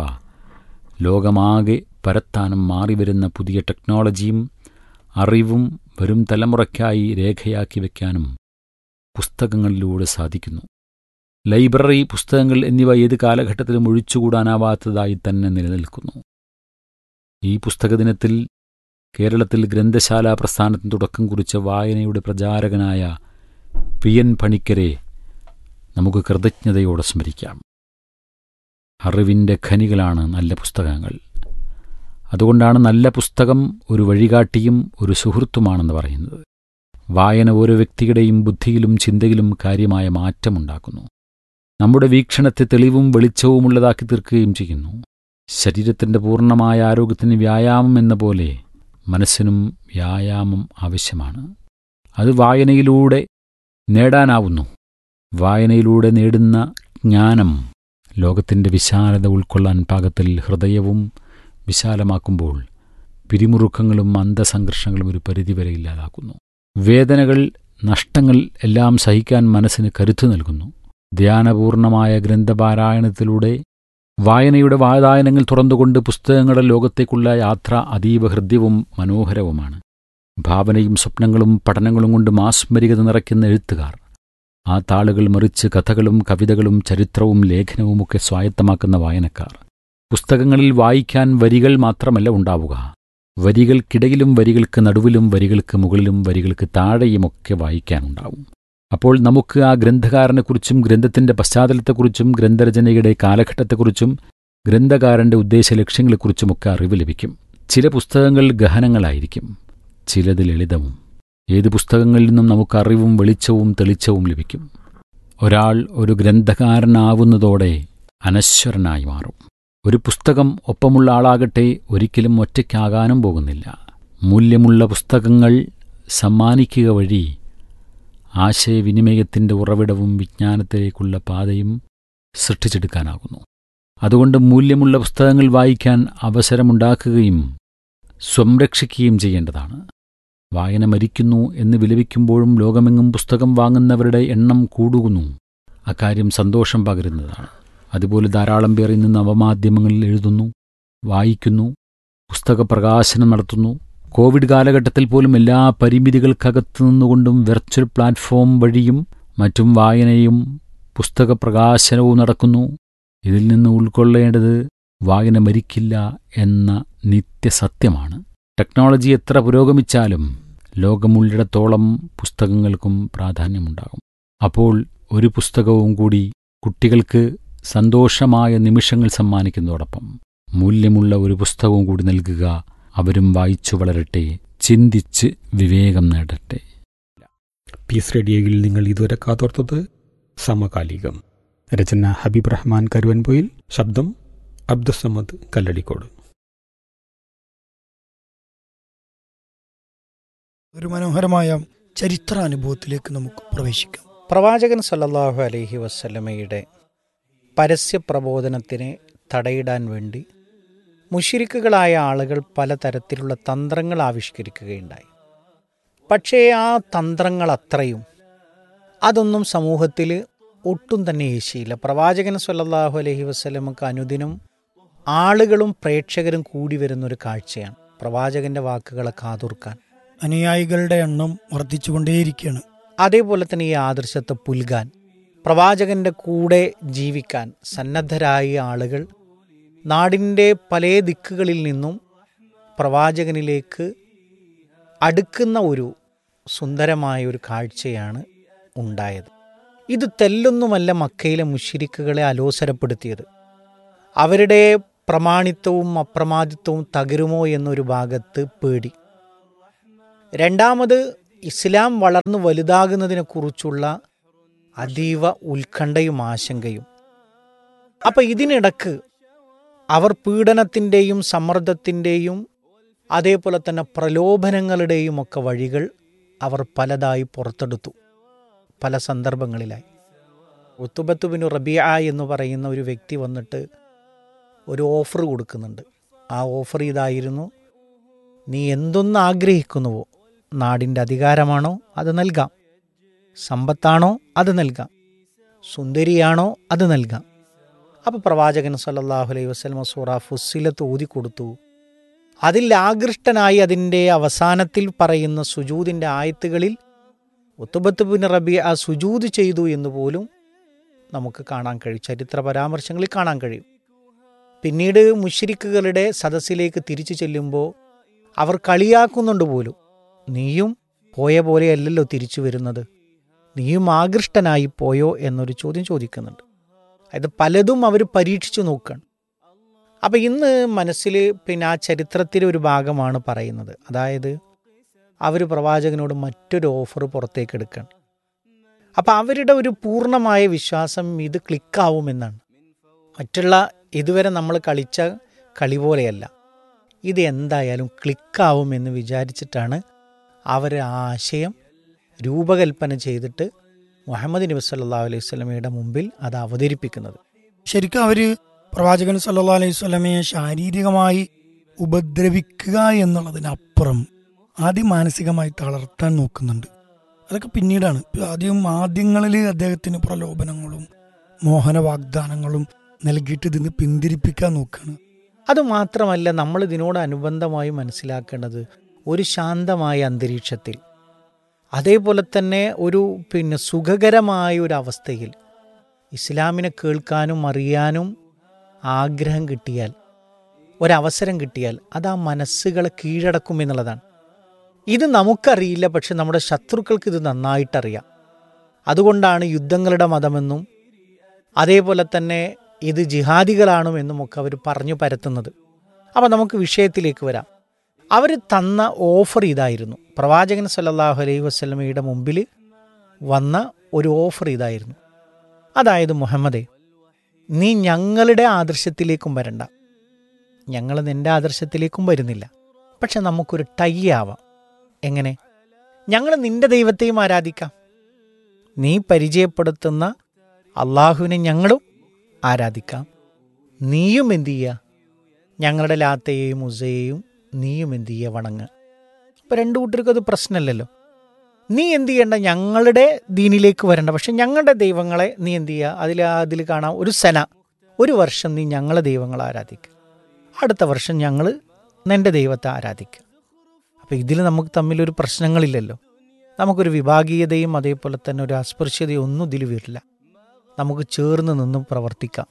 ലോകമാകെ പരത്താനും മാറിവരുന്ന പുതിയ ടെക്നോളജിയും അറിവും വരും തലമുറയ്ക്കായി രേഖയാക്കി വയ്ക്കാനും പുസ്തകങ്ങളിലൂടെ സാധിക്കുന്നു ലൈബ്രറി പുസ്തകങ്ങൾ എന്നിവ ഏത് കാലഘട്ടത്തിലും ഒഴിച്ചുകൂടാനാവാത്തതായി തന്നെ നിലനിൽക്കുന്നു ഈ പുസ്തകദിനത്തിൽ കേരളത്തിൽ ഗ്രന്ഥശാല പ്രസ്ഥാനത്തിന് തുടക്കം കുറിച്ച വായനയുടെ പ്രചാരകനായ പി എൻ പണിക്കരെ നമുക്ക് കൃതജ്ഞതയോടെ സ്മരിക്കാം അറിവിൻ്റെ ഖനികളാണ് നല്ല പുസ്തകങ്ങൾ അതുകൊണ്ടാണ് നല്ല പുസ്തകം ഒരു വഴികാട്ടിയും ഒരു സുഹൃത്തുമാണെന്ന് പറയുന്നത് വായന ഓരോ വ്യക്തിയുടെയും ബുദ്ധിയിലും ചിന്തയിലും കാര്യമായ മാറ്റമുണ്ടാക്കുന്നു നമ്മുടെ വീക്ഷണത്തെ തെളിവും വെളിച്ചവുമുള്ളതാക്കി തീർക്കുകയും ചെയ്യുന്നു ശരീരത്തിൻ്റെ പൂർണ്ണമായ ആരോഗ്യത്തിന് വ്യായാമം എന്ന പോലെ മനസ്സിനും വ്യായാമം ആവശ്യമാണ് അത് വായനയിലൂടെ നേടാനാവുന്നു വായനയിലൂടെ നേടുന്ന ജ്ഞാനം ലോകത്തിൻ്റെ വിശാലത ഉൾക്കൊള്ളാൻ പാകത്തിൽ ഹൃദയവും വിശാലമാക്കുമ്പോൾ പിരിമുറുക്കങ്ങളും അന്തസംഘർഷങ്ങളും ഒരു പരിധിവരെ ഇല്ലാതാക്കുന്നു വേദനകൾ നഷ്ടങ്ങൾ എല്ലാം സഹിക്കാൻ മനസ്സിന് കരുത്തു നൽകുന്നു ധ്യാനപൂർണമായ ഗ്രന്ഥപാരായണത്തിലൂടെ വായനയുടെ വാതായനങ്ങൾ തുറന്നുകൊണ്ട് പുസ്തകങ്ങളുടെ ലോകത്തേക്കുള്ള യാത്ര അതീവ ഹൃദ്യവും മനോഹരവുമാണ് ഭാവനയും സ്വപ്നങ്ങളും പഠനങ്ങളും കൊണ്ട് മാസ്മരികത നിറയ്ക്കുന്ന എഴുത്തുകാർ ആ താളുകൾ മറിച്ച് കഥകളും കവിതകളും ചരിത്രവും ലേഖനവുമൊക്കെ സ്വായത്തമാക്കുന്ന വായനക്കാർ പുസ്തകങ്ങളിൽ വായിക്കാൻ വരികൾ മാത്രമല്ല ഉണ്ടാവുക വരികൾക്കിടയിലും വരികൾക്ക് നടുവിലും വരികൾക്ക് മുകളിലും വരികൾക്ക് താഴെയുമൊക്കെ വായിക്കാനുണ്ടാവും അപ്പോൾ നമുക്ക് ആ ഗ്രന്ഥകാരനെക്കുറിച്ചും ഗ്രന്ഥത്തിന്റെ പശ്ചാത്തലത്തെക്കുറിച്ചും ഗ്രന്ഥരചനയുടെ കാലഘട്ടത്തെക്കുറിച്ചും ഗ്രന്ഥകാരന്റെ ഉദ്ദേശ ലക്ഷ്യങ്ങളെക്കുറിച്ചുമൊക്കെ അറിവ് ലഭിക്കും ചില പുസ്തകങ്ങൾ ഗഹനങ്ങളായിരിക്കും ചിലത് ലളിതവും ഏത് പുസ്തകങ്ങളിൽ നിന്നും നമുക്ക് അറിവും വെളിച്ചവും തെളിച്ചവും ലഭിക്കും ഒരാൾ ഒരു ഗ്രന്ഥകാരനാവുന്നതോടെ അനശ്വരനായി മാറും ഒരു പുസ്തകം ഒപ്പമുള്ള ആളാകട്ടെ ഒരിക്കലും ഒറ്റയ്ക്കാകാനും പോകുന്നില്ല മൂല്യമുള്ള പുസ്തകങ്ങൾ സമ്മാനിക്കുക വഴി ആശയവിനിമയത്തിൻ്റെ ഉറവിടവും വിജ്ഞാനത്തിലേക്കുള്ള പാതയും സൃഷ്ടിച്ചെടുക്കാനാകുന്നു അതുകൊണ്ട് മൂല്യമുള്ള പുസ്തകങ്ങൾ വായിക്കാൻ അവസരമുണ്ടാക്കുകയും സംരക്ഷിക്കുകയും ചെയ്യേണ്ടതാണ് വായന മരിക്കുന്നു എന്ന് വിലപിക്കുമ്പോഴും ലോകമെങ്ങും പുസ്തകം വാങ്ങുന്നവരുടെ എണ്ണം കൂടുന്നു അക്കാര്യം സന്തോഷം പകരുന്നതാണ് അതുപോലെ ധാരാളം പേർ ഇന്ന് നവമാധ്യമങ്ങളിൽ എഴുതുന്നു വായിക്കുന്നു പുസ്തക പ്രകാശനം നടത്തുന്നു കോവിഡ് കാലഘട്ടത്തിൽ പോലും എല്ലാ പരിമിതികൾക്കകത്തു നിന്നുകൊണ്ടും വെർച്വൽ പ്ലാറ്റ്ഫോം വഴിയും മറ്റും വായനയും പുസ്തക പ്രകാശനവും നടക്കുന്നു ഇതിൽ നിന്ന് ഉൾക്കൊള്ളേണ്ടത് വായന മരിക്കില്ല എന്ന നിത്യസത്യമാണ് ടെക്നോളജി എത്ര പുരോഗമിച്ചാലും ലോകമുള്ളിടത്തോളം പുസ്തകങ്ങൾക്കും പ്രാധാന്യമുണ്ടാകും അപ്പോൾ ഒരു പുസ്തകവും കൂടി കുട്ടികൾക്ക് സന്തോഷമായ നിമിഷങ്ങൾ സമ്മാനിക്കുന്നതോടൊപ്പം മൂല്യമുള്ള ഒരു പുസ്തകവും കൂടി നൽകുക അവരും വായിച്ചു വളരട്ടെ ചിന്തിച്ച് വിവേകം നേടട്ടെ പീസ് റേഡിയോയിൽ നിങ്ങൾ ഇതുവരെ കാതോർത്തത് സമകാലികം രചന ഹബീബ് റഹ്മാൻ കരുവൻപൊയിൽ ശബ്ദം അബ്ദുസമദ് കല്ലടിക്കോട് ഒരു മനോഹരമായ ചരിത്രാനുഭവത്തിലേക്ക് നമുക്ക് പ്രവേശിക്കാം പ്രവാചകൻ സല്ലല്ലാഹു അലൈഹി വസ്ലമയുടെ പരസ്യ പ്രബോധനത്തിന് തടയിടാൻ വേണ്ടി മുഷിരിക്കുകളായ ആളുകൾ പലതരത്തിലുള്ള തന്ത്രങ്ങൾ ആവിഷ്കരിക്കുകയുണ്ടായി പക്ഷേ ആ തന്ത്രങ്ങൾ അത്രയും അതൊന്നും സമൂഹത്തിൽ ഒട്ടും തന്നെ ഏശിയില്ല പ്രവാചകൻ സല്ലല്ലാഹു അലൈഹി വസ്ലമക്ക് അനുദിനം ആളുകളും പ്രേക്ഷകരും കൂടി വരുന്നൊരു കാഴ്ചയാണ് പ്രവാചകന്റെ വാക്കുകളെ കാതോർക്കാൻ അനുയായികളുടെ എണ്ണം വർദ്ധിച്ചുകൊണ്ടേയിരിക്കുകയാണ് അതേപോലെ തന്നെ ഈ ആദർശത്തെ പുൽകാൻ പ്രവാചകന്റെ കൂടെ ജീവിക്കാൻ സന്നദ്ധരായ ആളുകൾ നാടിൻ്റെ പല ദിക്കുകളിൽ നിന്നും പ്രവാചകനിലേക്ക് അടുക്കുന്ന ഒരു സുന്ദരമായ ഒരു കാഴ്ചയാണ് ഉണ്ടായത് ഇത് തെല്ലൊന്നുമല്ല മക്കയിലെ മുഷിരിക്കുകളെ അലോസരപ്പെടുത്തിയത് അവരുടെ പ്രമാണിത്വവും അപ്രമാദിത്വവും തകരുമോ എന്നൊരു ഭാഗത്ത് പേടി രണ്ടാമത് ഇസ്ലാം വളർന്നു വലുതാകുന്നതിനെക്കുറിച്ചുള്ള അതീവ ഉത്കണ്ഠയും ആശങ്കയും അപ്പം ഇതിനിടക്ക് അവർ പീഡനത്തിൻ്റെയും സമ്മർദ്ദത്തിൻ്റെയും അതേപോലെ തന്നെ പ്രലോഭനങ്ങളുടെയും ഒക്കെ വഴികൾ അവർ പലതായി പുറത്തെടുത്തു പല സന്ദർഭങ്ങളിലായി ഉത്തുബത്തുബിനു റബിയ എന്ന് പറയുന്ന ഒരു വ്യക്തി വന്നിട്ട് ഒരു ഓഫർ കൊടുക്കുന്നുണ്ട് ആ ഓഫർ ഇതായിരുന്നു നീ എന്തൊന്ന് ആഗ്രഹിക്കുന്നുവോ നാടിൻ്റെ അധികാരമാണോ അത് നൽകാം സമ്പത്താണോ അത് നൽകാം സുന്ദരിയാണോ അത് നൽകാം അപ്പോൾ പ്രവാചകൻ സല്ലല്ലാഹു അലൈഹി വസല്ലമ സൂറ ഫുസ്സിലത്ത് ഊതി കൊടുത്തു അതിൽ ആകൃഷ്ടനായി അതിൻ്റെ അവസാനത്തിൽ പറയുന്ന സുജൂദിൻ്റെ ആയത്തുകളിൽ ഉത്തുബത്ത് ബിൻ റബി ആ സുജൂദ് ചെയ്തു എന്ന് പോലും നമുക്ക് കാണാൻ കഴിയും ചരിത്ര പരാമർശങ്ങളിൽ കാണാൻ കഴിയും പിന്നീട് മുഷിരിക്കുകളുടെ സദസ്സിലേക്ക് തിരിച്ചു ചെല്ലുമ്പോൾ അവർ കളിയാക്കുന്നുണ്ട് പോലും നീയും പോയ പോലെയല്ലല്ലോ തിരിച്ചു വരുന്നത് നീയും ആകൃഷ്ടനായി പോയോ എന്നൊരു ചോദ്യം ചോദിക്കുന്നുണ്ട് അതായത് പലതും അവർ പരീക്ഷിച്ചു നോക്കുകയാണ് അപ്പം ഇന്ന് മനസ്സിൽ പിന്നെ ആ ചരിത്രത്തിലെ ഒരു ഭാഗമാണ് പറയുന്നത് അതായത് അവർ പ്രവാചകനോട് മറ്റൊരു ഓഫർ പുറത്തേക്ക് എടുക്കണം അപ്പം അവരുടെ ഒരു പൂർണ്ണമായ വിശ്വാസം ഇത് ക്ലിക്കാവുമെന്നാണ് മറ്റുള്ള ഇതുവരെ നമ്മൾ കളിച്ച കളി പോലെയല്ല ഇത് എന്തായാലും ക്ലിക്കാവുമെന്ന് വിചാരിച്ചിട്ടാണ് അവർ ആ ആശയം രൂപകൽപ്പന ചെയ്തിട്ട് മുഹമ്മദ് നബി സല്ലാ അലൈഹി സ്വലമയുടെ മുമ്പിൽ അത് അവതരിപ്പിക്കുന്നത് ശരിക്കും അവര് പ്രവാചകൻ സല്ലാ അലൈഹി സ്വലമയെ ശാരീരികമായി ഉപദ്രവിക്കുക എന്നുള്ളതിനപ്പുറം ആദ്യം മാനസികമായി തളർത്താൻ നോക്കുന്നുണ്ട് അതൊക്കെ പിന്നീടാണ് ആദ്യം ആദ്യങ്ങളിൽ അദ്ദേഹത്തിന് പ്രലോഭനങ്ങളും മോഹന വാഗ്ദാനങ്ങളും നൽകിയിട്ട് ഇതിന് പിന്തിരിപ്പിക്കാൻ നോക്കുകയാണ് അതുമാത്രമല്ല നമ്മൾ ഇതിനോട് അനുബന്ധമായി മനസ്സിലാക്കേണ്ടത് ഒരു ശാന്തമായ അന്തരീക്ഷത്തിൽ അതേപോലെ തന്നെ ഒരു പിന്നെ സുഖകരമായ ഒരു അവസ്ഥയിൽ ഇസ്ലാമിനെ കേൾക്കാനും അറിയാനും ആഗ്രഹം കിട്ടിയാൽ ഒരവസരം കിട്ടിയാൽ അത് ആ മനസ്സുകളെ കീഴടക്കും എന്നുള്ളതാണ് ഇത് നമുക്കറിയില്ല പക്ഷെ നമ്മുടെ ശത്രുക്കൾക്ക് ഇത് നന്നായിട്ടറിയാം അതുകൊണ്ടാണ് യുദ്ധങ്ങളുടെ മതമെന്നും അതേപോലെ തന്നെ ഇത് ജിഹാദികളാണെന്നും ഒക്കെ അവർ പറഞ്ഞു പരത്തുന്നത് അപ്പോൾ നമുക്ക് വിഷയത്തിലേക്ക് വരാം അവർ തന്ന ഓഫർ ഇതായിരുന്നു പ്രവാചകൻ സല്ലല്ലാഹു അലൈഹി വസ്ലമയുടെ മുമ്പിൽ വന്ന ഒരു ഓഫർ ഇതായിരുന്നു അതായത് മുഹമ്മദെ നീ ഞങ്ങളുടെ ആദർശത്തിലേക്കും വരണ്ട ഞങ്ങൾ നിന്റെ ആദർശത്തിലേക്കും വരുന്നില്ല പക്ഷെ നമുക്കൊരു ടൈ ആവാം എങ്ങനെ ഞങ്ങൾ നിന്റെ ദൈവത്തെയും ആരാധിക്കാം നീ പരിചയപ്പെടുത്തുന്ന അള്ളാഹുവിനെ ഞങ്ങളും ആരാധിക്കാം നീയും എന്തു ചെയ്യുക ഞങ്ങളുടെ ലാത്തയെയും ഉസയെയും നീയും എന്തു ചെയ്യുക വണങ്ങുക അപ്പം രണ്ടു കൂട്ടർക്കും അത് പ്രശ്നമല്ലല്ലോ നീ എന്ത് ചെയ്യേണ്ട ഞങ്ങളുടെ ദീനിലേക്ക് വരണ്ട പക്ഷെ ഞങ്ങളുടെ ദൈവങ്ങളെ നീ എന്ത് ചെയ്യുക അതിൽ അതിൽ കാണാം ഒരു സന ഒരു വർഷം നീ ഞങ്ങളെ ദൈവങ്ങളെ ആരാധിക്കുക അടുത്ത വർഷം ഞങ്ങൾ നിന്റെ ദൈവത്തെ ആരാധിക്കുക അപ്പോൾ ഇതിൽ നമുക്ക് തമ്മിലൊരു പ്രശ്നങ്ങളില്ലല്ലോ നമുക്കൊരു വിഭാഗീയതയും അതേപോലെ തന്നെ ഒരു അസ്പൃശ്യതയും ഒന്നും ഇതിൽ വരില്ല നമുക്ക് ചേർന്ന് നിന്നും പ്രവർത്തിക്കാം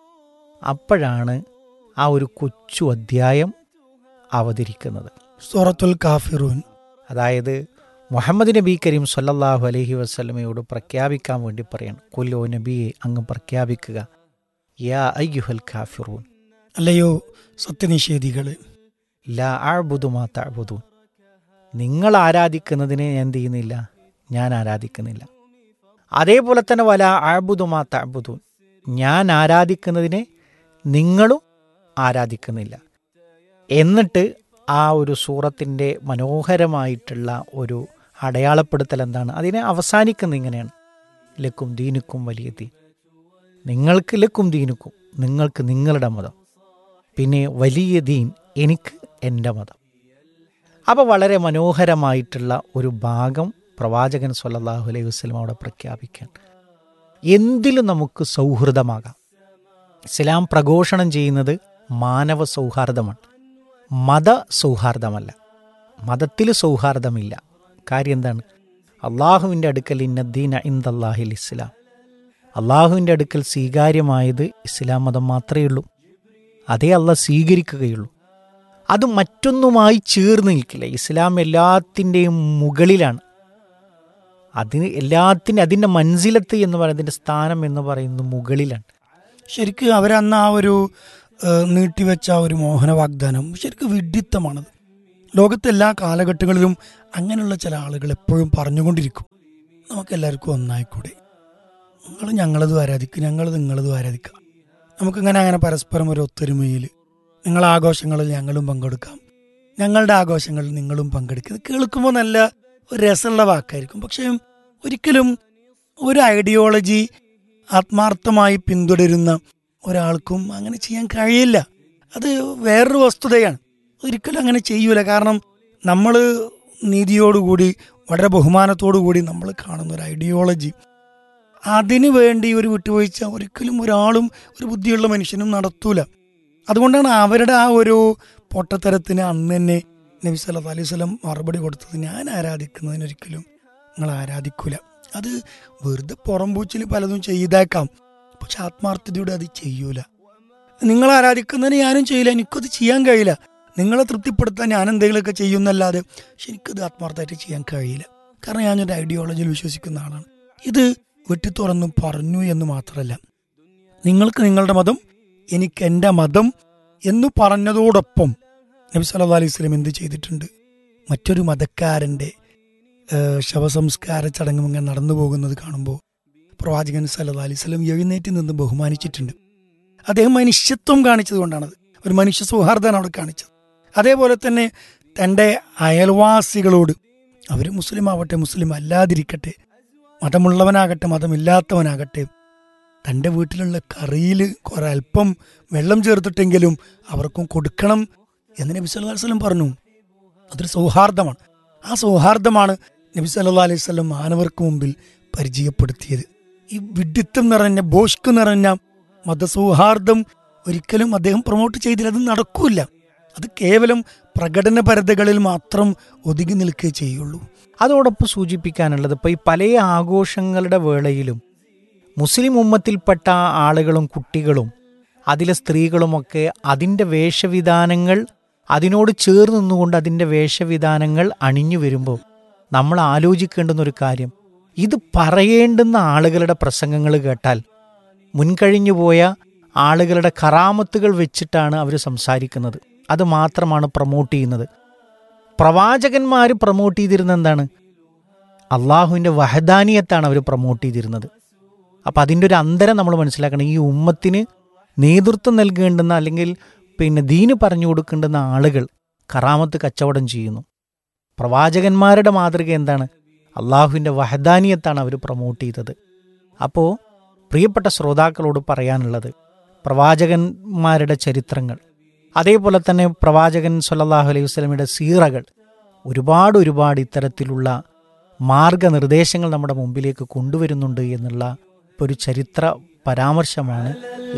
അപ്പോഴാണ് ആ ഒരു കൊച്ചു അധ്യായം അവതരിക്കുന്നത് സൂറത്തുൽ കാഫിറൂൻ അതായത് മുഹമ്മദ് നബി കരീം സല്ലല്ലാഹു അലൈഹി വസ്ലമയോട് പ്രഖ്യാപിക്കാൻ വേണ്ടി പറയണം കൊല്ലോ നബിയെ അങ്ങ് പ്രഖ്യാപിക്കുക യാ അയ്യുഹൽ കാഫിറൂൻ അല്ലയോ സത്യനിഷേധികളെ ലാ ആഴ്ബുദുമാ താഴ്ബുദൂൻ നിങ്ങൾ ആരാധിക്കുന്നതിനെ ഞാൻ എന്ത് ചെയ്യുന്നില്ല ഞാൻ ആരാധിക്കുന്നില്ല അതേപോലെ തന്നെ വല ആഴ്ബുദുമാ താഴ്ബുദൂൻ ഞാൻ ആരാധിക്കുന്നതിനെ നിങ്ങളും ആരാധിക്കുന്നില്ല എന്നിട്ട് ആ ഒരു സൂറത്തിൻ്റെ മനോഹരമായിട്ടുള്ള ഒരു അടയാളപ്പെടുത്തൽ എന്താണ് അതിനെ അവസാനിക്കുന്ന ഇങ്ങനെയാണ് ലക്കും ദീനുക്കും വലിയ ദീൻ നിങ്ങൾക്ക് ലക്കും ദീനുക്കും നിങ്ങൾക്ക് നിങ്ങളുടെ മതം പിന്നെ വലിയ ദീൻ എനിക്ക് എൻ്റെ മതം അപ്പോൾ വളരെ മനോഹരമായിട്ടുള്ള ഒരു ഭാഗം പ്രവാചകൻ സല്ലല്ലാഹു അലൈഹി വസ്ലം അവിടെ പ്രഖ്യാപിക്കാൻ എന്തിലും നമുക്ക് സൗഹൃദമാകാം ഇസ്ലാം പ്രഘോഷണം ചെയ്യുന്നത് മാനവ സൗഹാർദ്ദമാണ് മത സൗഹാർദ്ദമല്ല മതത്തിൽ സൗഹാർദ്ദമില്ല കാര്യം എന്താണ് അള്ളാഹുവിൻ്റെ അടുക്കൽ ഇന്നദ്ദീന ഇന്ദല്ലാഹിൽ ഇസ്ലാം അള്ളാഹുവിൻ്റെ അടുക്കൽ സ്വീകാര്യമായത് ഇസ്ലാം മതം മാത്രമേ ഉള്ളൂ അതേ അല്ല സ്വീകരിക്കുകയുള്ളൂ അത് മറ്റൊന്നുമായി ചേർന്ന് നിൽക്കില്ല ഇസ്ലാം എല്ലാത്തിൻ്റെയും മുകളിലാണ് അതിന് എല്ലാത്തിനും അതിൻ്റെ മൻസിലത്ത് എന്ന് പറയുന്നതിൻ്റെ സ്ഥാനം എന്ന് പറയുന്നത് മുകളിലാണ് ശരിക്കും അവരന്ന് ആ ഒരു ഏഹ്, നീട്ടിവെച്ച ആ ഒരു മോഹന വാഗ്ദാനം ശരിക്കും വിഡിത്തമാണത് ലോകത്തെ എല്ലാ കാലഘട്ടങ്ങളിലും അങ്ങനെയുള്ള ചില ആളുകൾ എപ്പോഴും പറഞ്ഞുകൊണ്ടിരിക്കും നമുക്കെല്ലാവർക്കും ഒന്നായിക്കൂടെ നിങ്ങൾ ഞങ്ങളത് ആരാധിക്കും ഞങ്ങൾ നിങ്ങളത് ആരാധിക്കാം നമുക്കിങ്ങനെ അങ്ങനെ പരസ്പരം ഒരു ഒത്തൊരുമയിൽ നിങ്ങളെ ആഘോഷങ്ങളിൽ ഞങ്ങളും പങ്കെടുക്കാം ഞങ്ങളുടെ ആഘോഷങ്ങളിൽ നിങ്ങളും പങ്കെടുക്കുക ഇത് കേൾക്കുമ്പോൾ നല്ല ഒരു രസമുള്ള വാക്കായിരിക്കും പക്ഷേ ഒരിക്കലും ഒരു ഐഡിയോളജി ആത്മാർത്ഥമായി പിന്തുടരുന്ന ഒരാൾക്കും അങ്ങനെ ചെയ്യാൻ കഴിയില്ല അത് വേറൊരു വസ്തുതയാണ് ഒരിക്കലും അങ്ങനെ ചെയ്യൂല കാരണം നമ്മൾ നീതിയോടുകൂടി വളരെ ബഹുമാനത്തോടു കൂടി നമ്മൾ കാണുന്ന ഒരു ഐഡിയോളജി അതിനു വേണ്ടി ഒരു വിട്ടുവീഴ്ച ഒരിക്കലും ഒരാളും ഒരു ബുദ്ധിയുള്ള മനുഷ്യനും നടത്തൂല അതുകൊണ്ടാണ് അവരുടെ ആ ഒരു പൊട്ടത്തരത്തിന് അന്ന് തന്നെ നബി സല്ലല്ലാഹു അലൈഹി വസല്ലം മറുപടി കൊടുത്തത് ഞാൻ ആരാധിക്കുന്നതിനൊരിക്കലും നിങ്ങൾ ആരാധിക്കൂല അത് വെറുതെ പുറംപൂച്ചിൽ പലതും ചെയ്തേക്കാം പക്ഷെ ആത്മാർത്ഥതയോടെ അത് ചെയ്യൂല നിങ്ങൾ ആരാധിക്കുന്നതിന് ഞാനും ചെയ്യില്ല എനിക്കത് ചെയ്യാൻ കഴിയില്ല നിങ്ങളെ തൃപ്തിപ്പെടുത്താൻ ഞാൻ എന്തെങ്കിലുമൊക്കെ ചെയ്യുന്നല്ലാതെ പക്ഷെ എനിക്കത് ആത്മാർത്ഥമായിട്ട് ചെയ്യാൻ കഴിയില്ല കാരണം ഞാനൊരു ഐഡിയോളജിയിൽ വിശ്വസിക്കുന്ന ആളാണ് ഇത് വെട്ടി തുറന്നു പറഞ്ഞു എന്ന് മാത്രമല്ല നിങ്ങൾക്ക് നിങ്ങളുടെ മതം എനിക്ക് എൻ്റെ മതം എന്ന് പറഞ്ഞതോടൊപ്പം നബി സല്ലാ അലൈഹി സ്വലം എന്ത് ചെയ്തിട്ടുണ്ട് മറ്റൊരു മതക്കാരൻ്റെ ഏഹ്, ശവസംസ്കാര ചടങ്ങും ഇങ്ങനെ നടന്നു പോകുന്നത് കാണുമ്പോൾ പ്രവാചകൻ സല്ലാ അലൈഹി സ്വലം എഴുന്നേറ്റ് നിന്ന് ബഹുമാനിച്ചിട്ടുണ്ട് അദ്ദേഹം മനുഷ്യത്വം കാണിച്ചത് കൊണ്ടാണത് ഒരു മനുഷ്യ സൗഹാർദ്ദമാണ് അവിടെ കാണിച്ചത് അതേപോലെ തന്നെ തൻ്റെ അയൽവാസികളോട് അവർ മുസ്ലിം ആവട്ടെ മുസ്ലിം അല്ലാതിരിക്കട്ടെ മതമുള്ളവനാകട്ടെ മതമില്ലാത്തവനാകട്ടെ തൻ്റെ വീട്ടിലുള്ള കറിയിൽ കുറെ അല്പം വെള്ളം ചേർത്തിട്ടെങ്കിലും അവർക്കും കൊടുക്കണം എന്ന് നബി സല്ലല്ലാഹു അലൈഹി വസല്ലം പറഞ്ഞു അതൊരു സൗഹാർദ്ദമാണ് ആ സൗഹാർദ്ദമാണ് നബി സല്ലല്ലാഹു അലൈഹി വസല്ലം മാനവർക്ക് മുമ്പിൽ പരിചയപ്പെടുത്തിയത് ഈ വിഡിത്തം നിറഞ്ഞ ബോഷ്ക്ക് നിറഞ്ഞ മതസൗഹാർദ്ദം ഒരിക്കലും അദ്ദേഹം പ്രൊമോട്ട് ചെയ്തില്ല അത് നടക്കൂല അത് കേവലം പ്രകടനപരതകളിൽ മാത്രം ഒതുങ്ങി നിൽക്കുകയേ ചെയ്യുള്ളൂ അതോടൊപ്പം സൂചിപ്പിക്കാനുള്ളത് ഇപ്പോൾ ഈ പല ആഘോഷങ്ങളുടെ വേളയിലും മുസ്ലിം ഉമ്മത്തിൽപ്പെട്ട ആളുകളും കുട്ടികളും അതിലെ സ്ത്രീകളുമൊക്കെ അതിൻ്റെ വേഷവിധാനങ്ങൾ അതിനോട് ചേർന്ന് നിന്നുകൊണ്ട് അതിൻ്റെ വേഷവിധാനങ്ങൾ അണിഞ്ഞു വരുമ്പോൾ നമ്മൾ ആലോചിക്കേണ്ടുന്ന ഒരു കാര്യം ഇത് പറയേണ്ടുന്ന ആളുകളുടെ പ്രസംഗങ്ങൾ കേട്ടാൽ മുൻകഴിഞ്ഞു പോയ ആളുകളുടെ കറാമത്തുകൾ വെച്ചിട്ടാണ് അവർ സംസാരിക്കുന്നത് അത് മാത്രമാണ് പ്രൊമോട്ട് ചെയ്യുന്നത് പ്രവാചകന്മാർ പ്രൊമോട്ട് ചെയ്തിരുന്ന എന്താണ് അള്ളാഹുവിൻ്റെ വഹദാനിയത്താണ് അവർ പ്രൊമോട്ട് ചെയ്തിരുന്നത് അപ്പം അതിൻ്റെ ഒരു അന്തരം നമ്മൾ മനസ്സിലാക്കണം ഈ ഉമ്മത്തിന് നേതൃത്വം നൽകേണ്ടുന്ന അല്ലെങ്കിൽ പിന്നെ ദീന് പറഞ്ഞു കൊടുക്കേണ്ടുന്ന ആളുകൾ കറാമത്ത് കച്ചവടം ചെയ്യുന്നു പ്രവാചകന്മാരുടെ മാതൃക എന്താണ് അള്ളാഹുവിൻ്റെ വഹദാനിയത്താണ് അവർ പ്രൊമോട്ട് ചെയ്തത് അപ്പോൾ പ്രിയപ്പെട്ട ശ്രോതാക്കളോട് പറയാനുള്ളത് പ്രവാചകന്മാരുടെ ചരിത്രങ്ങൾ അതേപോലെ തന്നെ പ്രവാചകൻ സല്ലല്ലാഹു അലൈഹി വസല്ലമയുടെ സീറകൾ ഒരുപാട് ഒരുപാട് ഇത്തരത്തിലുള്ള മാർഗനിർദ്ദേശങ്ങൾ നമ്മുടെ മുമ്പിലേക്ക് കൊണ്ടുവരുന്നുണ്ട് എന്നുള്ള ഒരു ചരിത്ര പരാമർശമാണ്